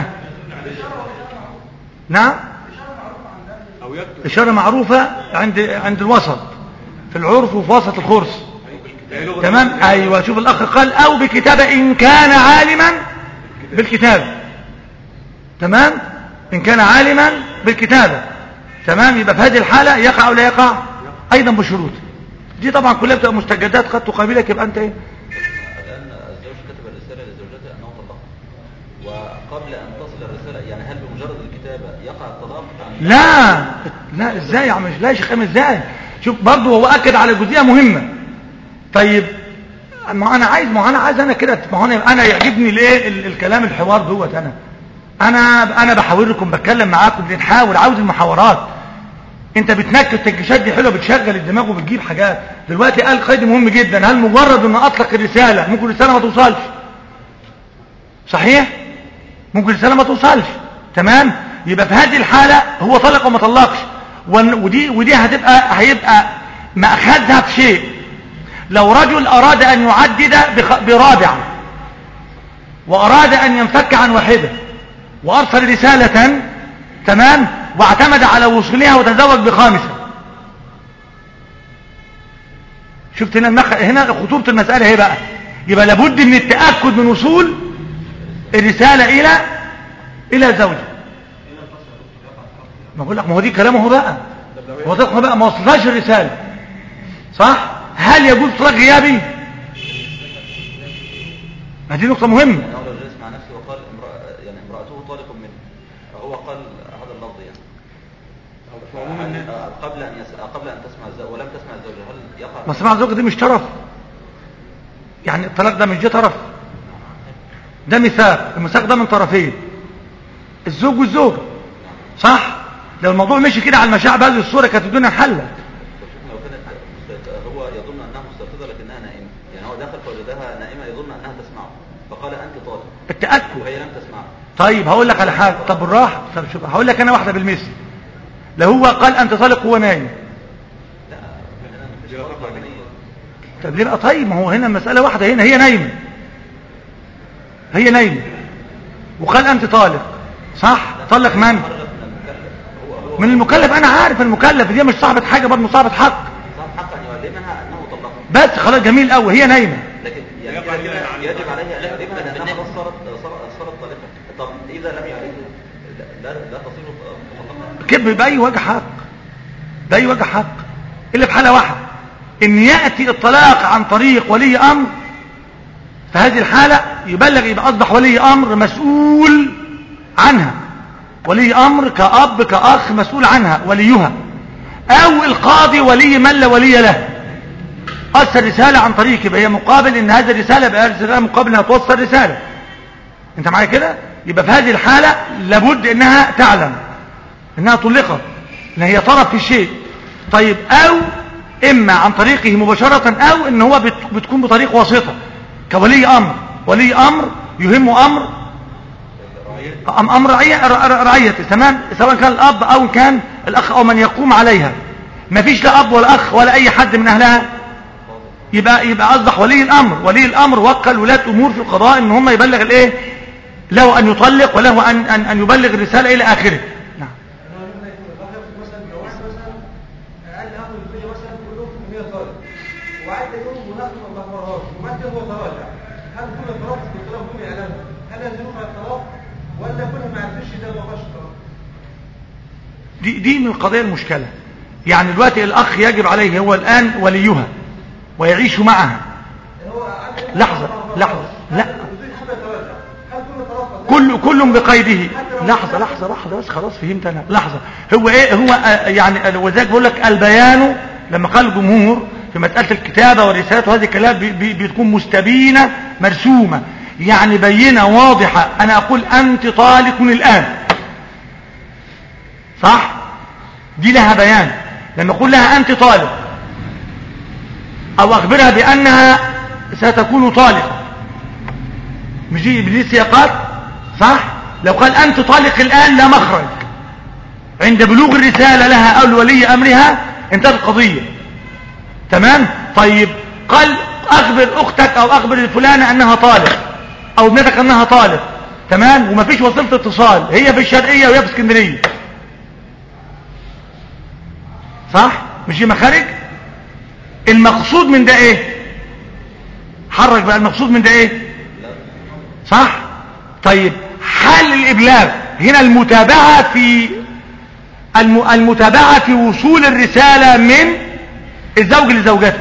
نعم او يكتب اشاره معروفه عند عند الوسط في العرف وفي وسط الخرس هي لغة تمام ايوه شوف الاخ قال او بكتابه ان كان عالما بالكتابه تمام ان كان عالما بالكتابه تمام يبقى في هذه الحاله يقع او لا يقع ايضا بشروط دي طبعا كلها بتبقى مستجدات قد تقابلك يبقى انت ايه لأن الزوج كتب الرسالة لزوجته أنه طلقها وقبل أن تصل الرسالة يعني هل بمجرد الكتابة يقع الطلاق أم لا لا ازاي يا عم لا يا شيخ أمين، ازاي شوف برضه هو اكد على جزئيه مهمه طيب ما انا عايز ما انا عايز انا كده ما هو انا انا يعجبني ليه ال- الكلام الحوار دوت انا انا انا بحاوركم بتكلم معاكم بنحاول عاوز المحاورات انت بتنكت التنكشات دي حلوه بتشغل الدماغ وبتجيب حاجات دلوقتي قال قيد مهم جدا هل مجرد ان اطلق الرساله ممكن الرساله ما توصلش صحيح ممكن الرساله ما توصلش تمام يبقى في هذه الحاله هو طلق وما طلقش ون- ودي ودي هتبقى هيبقى ماخذها في شيء لو رجل اراد ان يعدد بخ- برابعه واراد ان ينفك عن واحده وارسل رساله تمام واعتمد على وصولها وتزوج بخامسه شفت هنا المخ... هنا خطوره المساله ايه بقى يبقى لابد من التاكد من وصول الرساله الى الى زوجه ما بقول لك ما هو دي كلامه هو بقى هو ده بقى ما وصلهاش الرساله صح هل يجوز طلاق غيابي ما دي نقطه مهمه يعني هو لو جلس مع نفسه وقال امرأة يعني امرأته طالق منه هو قال هذا اللفظ يعني هل- قبل أن يس... قبل أن تسمع الزوج ولم تسمع الزوجة هل يقع ما سمع الزوجة دي مش طرف يعني الطلاق ده مش دي طرف ده ميثاق الميثاق ده من طرفين الزوج والزوجة صح لو الموضوع مشي كده على المشاعر بهذه الصورة كانت الدنيا انحلت شوف لو كانت مست- هو يظن أنها مستيقظة لكنها نائمة يعني هو دخل فوجدها نائمة يظن أنها تسمعه فقال أنت طالق التأكد وهي لم تسمعه طيب هقول لك على حاجة طب بالراحة طب شوف هقول لك انا واحدة بالمثل لو هو قال انت طالق وهو نايم لا هنا مفيش طلاق عملية طب ليه بقى طيب ما هو هنا المسألة واحدة هنا هي نايمة هي نايمة وقال انت طالق صح طلق من خرجت من المكلف هو هو من المكلف انا عارف المكلف دي مش صاحبة حاجة برضه صاحبة حق صاحب حق أن يعلمها أنه طلقها بس خلاص جميل قوي هي نايمة لكن يعني يقع إذا كده كان عن- يجب عليه أن يعلمها لأنها خلاص صارت صارت صارت طالقة طب إذا لم يعلمها لا لا تصير مطلقة كذب بأي وجه حق بأي وجه حق إلا في حالة واحدة إن يأتي الطلاق عن طريق ولي أمر في هذه الحالة يبلغ يبقى أصبح ولي أمر مسؤول عنها ولي أمر كأب كأخ مسؤول عنها وليها أو القاضي ولي من لا ولي له أرسل رسالة عن طريق يبقى هي مقابل إن هذه الرسالة يبقى رسالة مقابل إنها توصل رسالة أنت معايا كده يبقى في هذه الحالة لابد إنها تعلم انها طلقت ان هي طرف في شيء طيب او اما عن طريقه مباشرة او ان هو بت- بتكون بطريق واسطة كولي امر ولي امر يهمه امر أم امر رعية ر- ر- رعيته تمام سواء كان الاب او كان الاخ او من يقوم عليها ما فيش لا اب ولا اخ ولا اي حد من اهلها يبقى يبقى اصبح ولي الامر ولي الامر وكل ولاة امور في القضاء ان هم يبلغ الايه له ان يطلق وله ان ان, أن يبلغ الرسالة الى اخره نعم مثلا لو واحد مثلا قال لي هاخد الفيديو مثلا كلهم في 100 طالب وعدى يوم وناخد ما مرات ومات هو تراجع هل كل الطلاق في الطلاق بدون اعلان هل لازم يرفع الطلاق ولا كل ما عرفش ده ما فيش الطلاق دي, دي من القضايا المشكلة يعني دلوقتي الأخ يجب عليه هو الآن وليها ويعيش معها يعني هو عدى لحظة لحظة لا بدون حتى يتراجع هل كل الطلاق كل كل بقيده لحظة لحظة لحظة بس خلاص فهمت أنا لحظة هو إيه هو آه، يعني وذلك بقول لك البيان لما قال الجمهور في مسألة الكتابة والرسالة وهذه الكلام بي- بي- بتكون مستبينة مرسومة يعني بينة واضحة أنا أقول أنت طالق الآن صح دي لها بيان لما أقول لها أنت طالق أو أخبرها بأنها ستكون طالقة مش دي دي سياقات صح لو قال أنت طالق الآن لا مخرج عند بلوغ الرسالة لها أو لولي أمرها انتهت القضية تمام طيب قال أخبر أختك أو أخبر الفلانة أنها طالق او ابنتك انها طالب تمام ومفيش وسيله اتصال هي في الشرقيه وهي في اسكندريه صح مش دي مخارج المقصود من ده ايه حرك بقى المقصود من ده ايه صح طيب حل الابلاغ هنا المتابعه في الم- المتابعه في وصول الرساله من الزوج لزوجته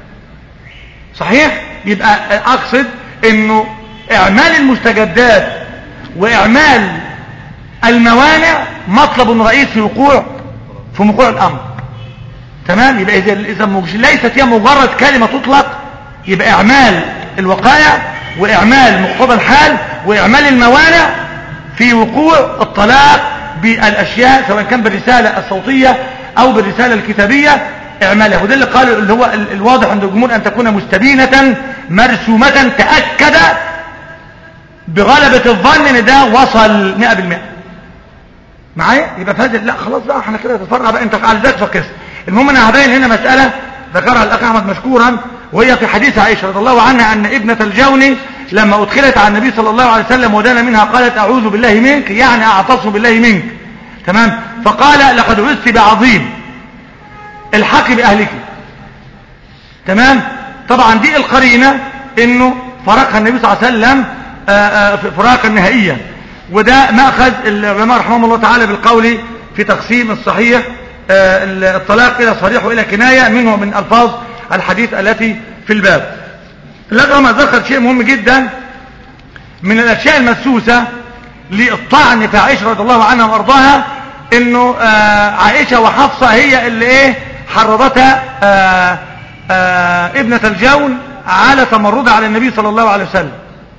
صحيح يبقى اقصد انه اعمال المستجدات واعمال الموانع مطلب رئيس في وقوع في وقوع الامر تمام يبقى اذا اذا مج- ليست هي مجرد كلمه تطلق يبقى اعمال الوقائع واعمال مقتضى الحال واعمال الموانع في وقوع الطلاق بالاشياء سواء كان بالرساله الصوتيه او بالرساله الكتابيه اعمالها وده اللي قال اللي هو ال- الواضح عند الجمهور ان تكون مستبينه مرسومه تاكد بغلبه الظن ان ده وصل 100% معايا يبقى فهذا لا خلاص بقى احنا كده تتفرع بقى انت على ذات فقس المهم انا هبين هنا مسألة ذكرها الاخ احمد مشكورا وهي في حديث عائشة رضي الله عنها ان ابنة الجون لما ادخلت على النبي صلى الله عليه وسلم ودان منها قالت اعوذ بالله منك يعني اعتصم بالله منك تمام فقال لقد عزت بعظيم الحق باهلك تمام طبعا دي القرينة انه فرقها النبي صلى الله عليه وسلم آه، آه، فراقا نهائيا وده مأخذ العلماء رحمهم الله تعالى بالقول في تقسيم الصحيح آه، الطلاق إلى صريح وإلى كناية منه من ألفاظ الحديث التي في الباب لقد ما ذكر شيء مهم جدا من الأشياء المسوسة للطعن في عائشة رضي الله عنها وأرضاها إنه آه، عائشة وحفصة هي اللي إيه حرضتها آه، آه، ابنة الجون على تمردها على النبي صلى الله عليه وسلم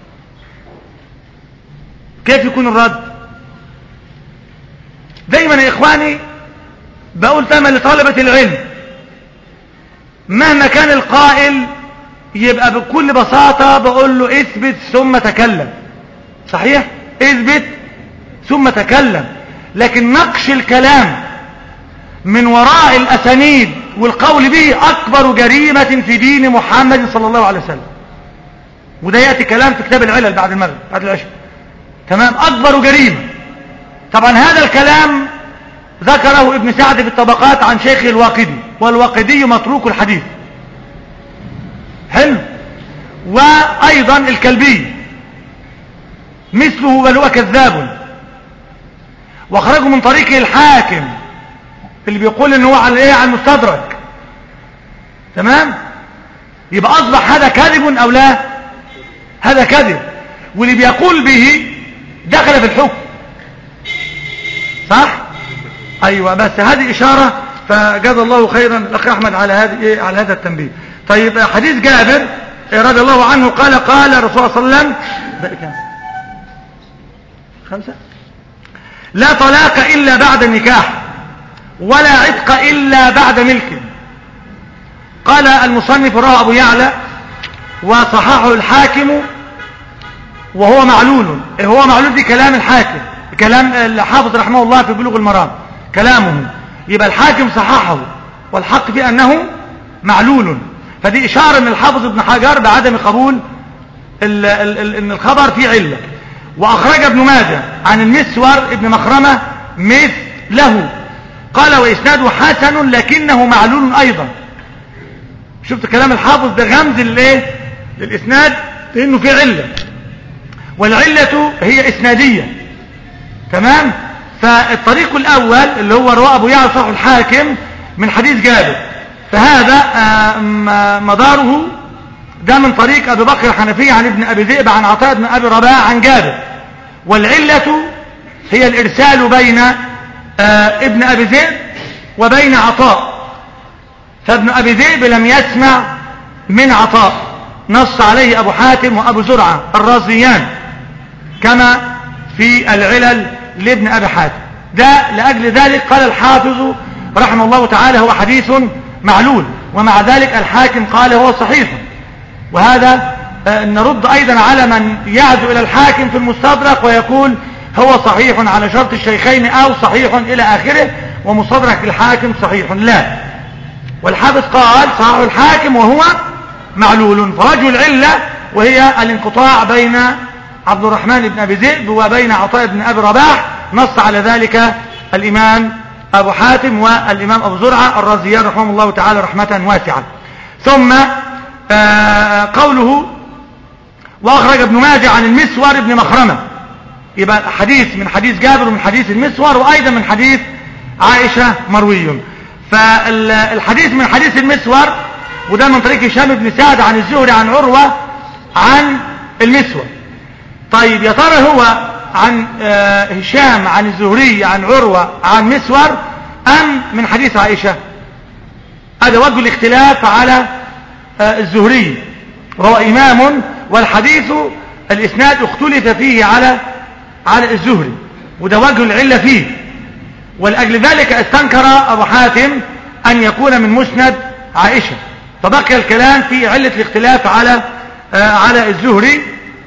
كيف يكون الرد دايما يا اخواني بقول دايما لطلبة العلم مهما كان القائل يبقى بكل بساطة بقول له اثبت ثم تكلم صحيح اثبت ثم تكلم لكن نقش الكلام من وراء الاسانيد والقول به اكبر جريمة في دين محمد صلى الله عليه وسلم وده يأتي كلام في كتاب العلل بعد المغرب بعد العشاء تمام أكبر جريمة طبعا هذا الكلام ذكره ابن سعد في الطبقات عن شيخه الواقدي والواقدي متروك الحديث حلو وأيضا الكلبي مثله بل هو كذاب واخرجه من طريقه الحاكم اللي بيقول ان هو على ايه على المستدرك تمام يبقى اصبح هذا كذب او لا هذا كذب واللي بيقول به دخل في الحكم صح ايوه بس هذه اشاره فجزا الله خيرا الاخ احمد على هذه إيه؟ على هذا التنبيه طيب حديث جابر رضي الله عنه قال قال الرسول صلى الله عليه وسلم باقي كام خمسه لا طلاق الا بعد النكاح ولا عتق الا بعد ملك قال المصنف رواه ابو يعلى وصححه الحاكم وهو معلول هو معلول دي كلام الحاكم كلام الحافظ رحمه الله في بلوغ المرام كلامه يبقى الحاكم صححه والحق في أنه معلول فدي إشارة من الحافظ ابن حجر بعدم قبول ال ال ال ان الخبر فيه علة وأخرج ابن ماجه عن المسور ابن مخرمة مثله قال وإسناده حسن لكنه معلول أيضا شفت كلام الحافظ ده غمز للايه للإسناد لأنه فيه علة والعلة هي إسنادية تمام فالطريق الأول اللي هو رواه أبو يعلى صاحب الحاكم من حديث جابر فهذا مداره ده من طريق أبي بكر الحنفي عن ابن أبي ذئب عن عطاء بن أبي رباح عن جابر والعلة هي الإرسال بين ابن أبي ذئب وبين عطاء فابن أبي ذئب لم يسمع من عطاء نص عليه أبو حاتم وأبو زرعة الرازيان كما في العلل لابن أبي حاتم ده لأجل ذلك قال الحافظ رحمه الله تعالى هو حديث معلول ومع ذلك الحاكم قال هو صحيح وهذا نرد أيضا على من يعزو إلى الحاكم في المستدرك ويقول هو صحيح على شرط الشيخين أو صحيح إلى آخره ومستدرك الحاكم صحيح لا والحافظ قال صحيح الحاكم وهو معلول فرجل العلة وهي الانقطاع بين عبد الرحمن بن أبي ذئب وبين عطاء بن أبي رباح نص على ذلك الإمام أبو حاتم والإمام أبو زرعة الرازيان رحمه الله تعالى رحمة واسعة ثم آه، قوله وأخرج ابن ماجه عن المسور بن مخرمة يبقى حديث من حديث جابر ومن حديث المسور وأيضا من حديث عائشة مروي فالحديث من حديث المسور وده من طريق هشام بن سعد عن الزهري عن عروة عن المسور طيب يا ترى هو عن آه، هشام عن الزهري عن عروة عن مسور أم من حديث عائشة هذا وجه الاختلاف على آه، الزهري وهو إمام والحديث الإسناد اختلف فيه على على الزهري وده وجه العلة فيه ولأجل ذلك استنكر أبو حاتم أن يكون من مسند عائشة فبقي الكلام في علة الاختلاف على آه، على الزهري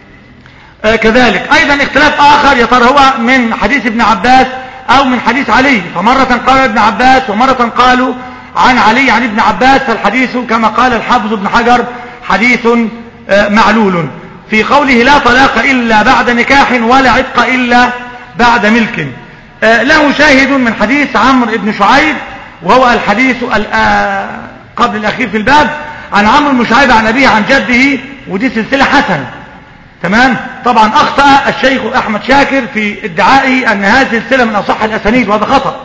آه، كذلك أيضا اختلاف آخر يا ترى هو من حديث ابن عباس أو من حديث علي فمرة قال ابن عباس ومرة قالوا عن علي عن ابن عباس فالحديث كما قال الحافظ ابن حجر حديث آه، معلول في قوله لا طلاق إلا بعد نكاح ولا عتق إلا بعد ملك آه، له شاهد من حديث عمرو بن شعيب وهو الحديث ال- آه، قبل الأخير في الباب عن عمرو بن شعيب عن أبيه عن جده ودي سلسلة حسنة تمام طبعا أخطأ الشيخ أحمد شاكر في ادعائه أن هذه السلسلة من أصح الأسانيد وهذا خطأ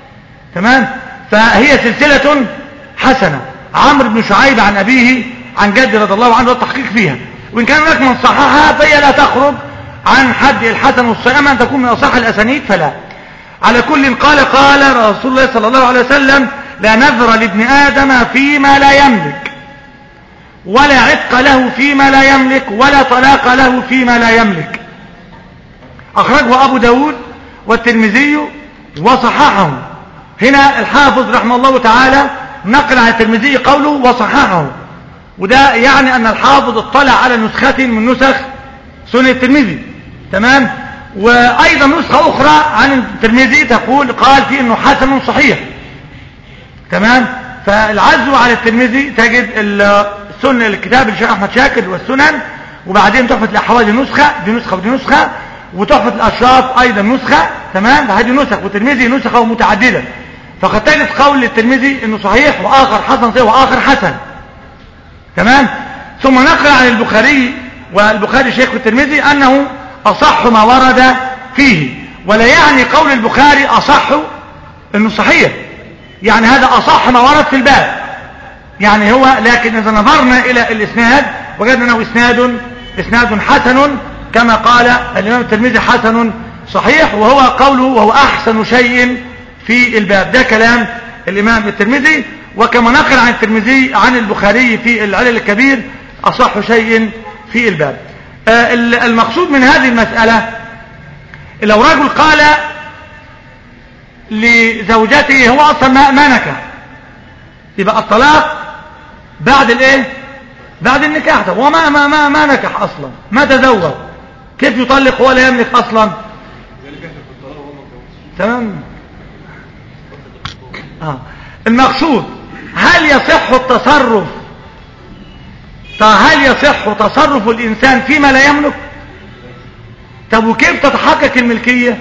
تمام فهي سلسلة حسنة عمرو بن شعيب عن أبيه عن جده رضي الله عنه والتحقيق فيها وإن كان هناك من صححها فهي لا تخرج عن حد الحسن والصحيح أما أن تكون من أصح الأسانيد فلا على كل قال قال رسول الله صلى الله عليه وسلم لا نذر لابن آدم فيما لا يملك ولا عتق له فيما لا يملك ولا طلاق له فيما لا يملك أخرجه أبو داود والترمذي وصححه هنا الحافظ رحمه الله تعالى نقل عن الترمذي قوله وصححه وده يعني أن الحافظ اطلع على نسخة من نسخ سنة الترمذي تمام وأيضا نسخة أخرى عن الترمذي تقول قال فيه أنه حسن صحيح تمام فالعزو على الترمذي تجد السنة الكتاب للشيخ أحمد شاكر والسنن وبعدين تحفة الأحوال دي نسخة دي نسخة ودي نسخة وتحفة الأشراف أيضا نسخة تمام فهذه نسخ والترمذي نسخة متعددة فقد تجد قول للترمذي أنه صحيح وآخر حسن صحيح وآخر حسن تمام ثم نقل عن البخاري والبخاري شيخ الترمذي أنه أصح ما ورد فيه ولا يعني قول البخاري أصح أنه صحيح يعني هذا أصح ما ورد في الباب يعني هو لكن إذا نظرنا إلى الإسناد وجدنا أنه إسناد إسناد حسن كما قال الإمام الترمذي حسن صحيح وهو قوله وهو أحسن شيء في الباب ده كلام الإمام الترمذي وكما نقل عن الترمذي عن البخاري في العلل الكبير أصح شيء في الباب آه المقصود من هذه المسألة لو رجل قال لزوجته هو أصلا ما, ما نكح يبقى الطلاق بعد الايه بعد النكاح طب هو ما, ما, ما, ما نكح أصلا ما تزوج كيف يطلق ولا يملك أصلا تمام آه. المقصود هل يصح التصرف هل يصح تصرف الإنسان فيما لا يملك طب وكيف تتحقق الملكية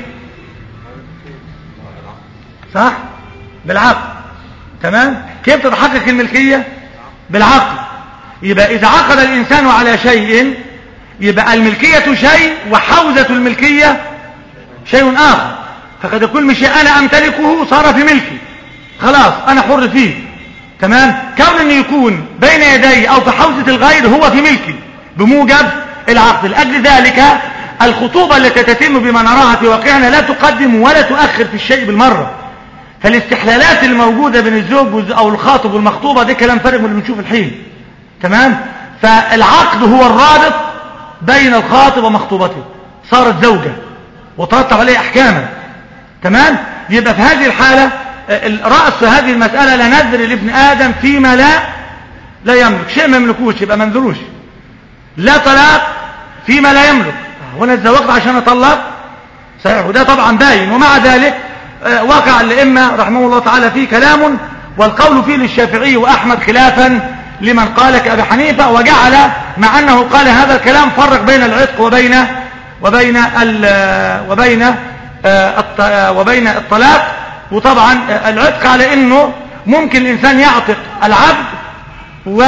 صح بالعقل تمام كيف تتحقق الملكية بالعقل يبقى إذا عقد الإنسان على شيء يبقى الملكية شيء وحوزة الملكية شيء آخر فقد يكون مش أنا أمتلكه صار في ملكي خلاص أنا حر فيه تمام كون أن يكون بين يدي أو في حوزة الغير هو في ملكي بموجب العقد لأجل ذلك الخطوبة التي تتم بما نراها في واقعنا لا تقدم ولا تؤخر في الشيء بالمرة فالاستحلالات الموجودة بين الزوج أو الخاطب والمخطوبة ده كلام فارغ من اللي بنشوف الحين تمام فالعقد هو الرابط بين الخاطب ومخطوبته صارت زوجة وترتب عليه أحكاما تمام يبقى في هذه الحالة رأس هذه المسألة لا نذر لابن آدم فيما لا لا يملك شيء ما يملكوش يبقى ما نذروش لا طلاق فيما لا يملك وانا اتزوجت عشان اطلق صحيح وده طبعا باين ومع ذلك وقع الائمه رحمه الله تعالى فيه كلام والقول فيه للشافعي واحمد خلافا لمن قال كابي حنيفه وجعل مع انه قال هذا الكلام فرق بين العتق وبين وبين ال- وبين آه، الط- آه، وبين الطلاق وطبعا آه، العتق على انه ممكن الانسان يعتق العبد و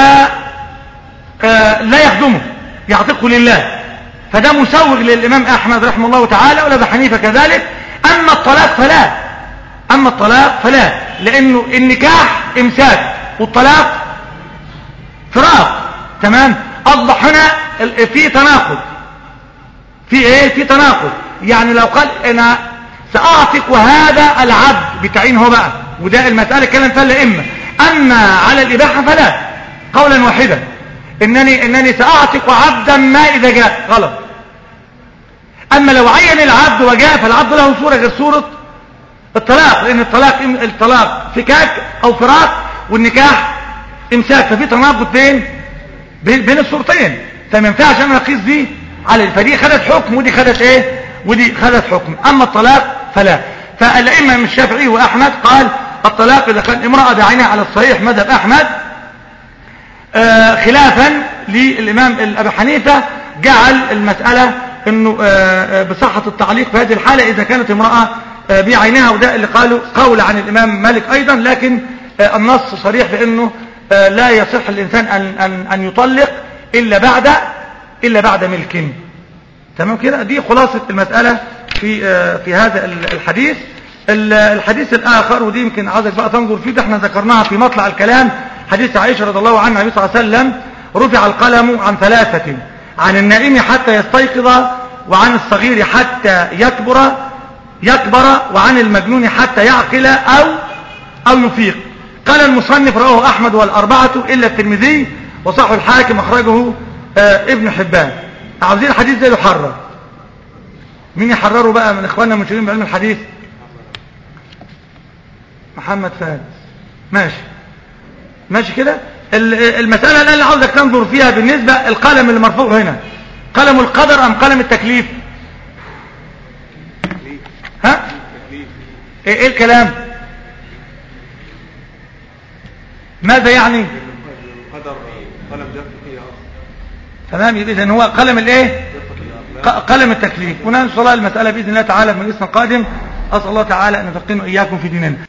آه، لا يخدمه يعتقه لله فده مسوغ للإمام أحمد رحمه الله تعالى ولا حنيفة كذلك أما الطلاق فلا أما الطلاق فلا لأنه النكاح إمساك والطلاق فراق تمام أصبح هنا ال- في تناقض في ايه في تناقض يعني لو قال انا ساعتق هذا العبد بتعين هو بقى وده المسألة كلام فيها الائمه اما على الاباحة فلا قولا واحدا انني انني ساعتق عبدا ما اذا جاء غلط اما لو عين العبد وجاء فالعبد له صورة غير صورة الطلاق لان الطلاق الطلاق فكاك او فراق والنكاح امساك ففي تناقض بين بين بين الصورتين فما ينفعش انا اقيس دي على فدي خدت حكم ودي خدت ايه ودي خدت حكم اما الطلاق فلا فالائمه من الشافعي واحمد قال الطلاق اذا كان امراه بعينها على الصحيح مذهب احمد آه خلافا للامام ابي حنيفه جعل المساله انه آه آه بصحه التعليق في هذه الحاله اذا كانت امراه آه بعينها وده اللي قالوا قول عن الامام مالك ايضا لكن آه النص صريح بانه آه لا يصح الانسان ان ان ان يطلق الا بعد الا بعد ملك تمام كده دي خلاصه المساله في آه في هذا الحديث الحديث الاخر ودي يمكن عايزك بقى تنظر فيه ده احنا ذكرناها في مطلع الكلام حديث عائشه رضي الله عنها النبي صلى الله عليه وسلم رفع القلم عن ثلاثه عن النائم حتى يستيقظ وعن الصغير حتى يكبر يكبر وعن المجنون حتى يعقل او او يفيق قال المصنف رواه احمد والاربعه الا الترمذي وصح الحاكم اخرجه آه ابن حبان عاوزين الحديث ده يحرر مين يحرره بقى من اخواننا المنشغلين بعلم الحديث محمد فارس ماشي ماشي كده المسألة اللي أنا عاوزك تنظر فيها بالنسبة القلم اللي مرفوع هنا قلم القدر أم قلم التكليف ها ايه, إيه الكلام ماذا يعني القدر قلم جف فيها تمام يبقى اذا هو قلم الايه قلم التكليف وننسى الله المسألة بإذن الله تعالى في مجلسنا القادم أسأل الله تعالى أن يفقهنا إياكم في ديننا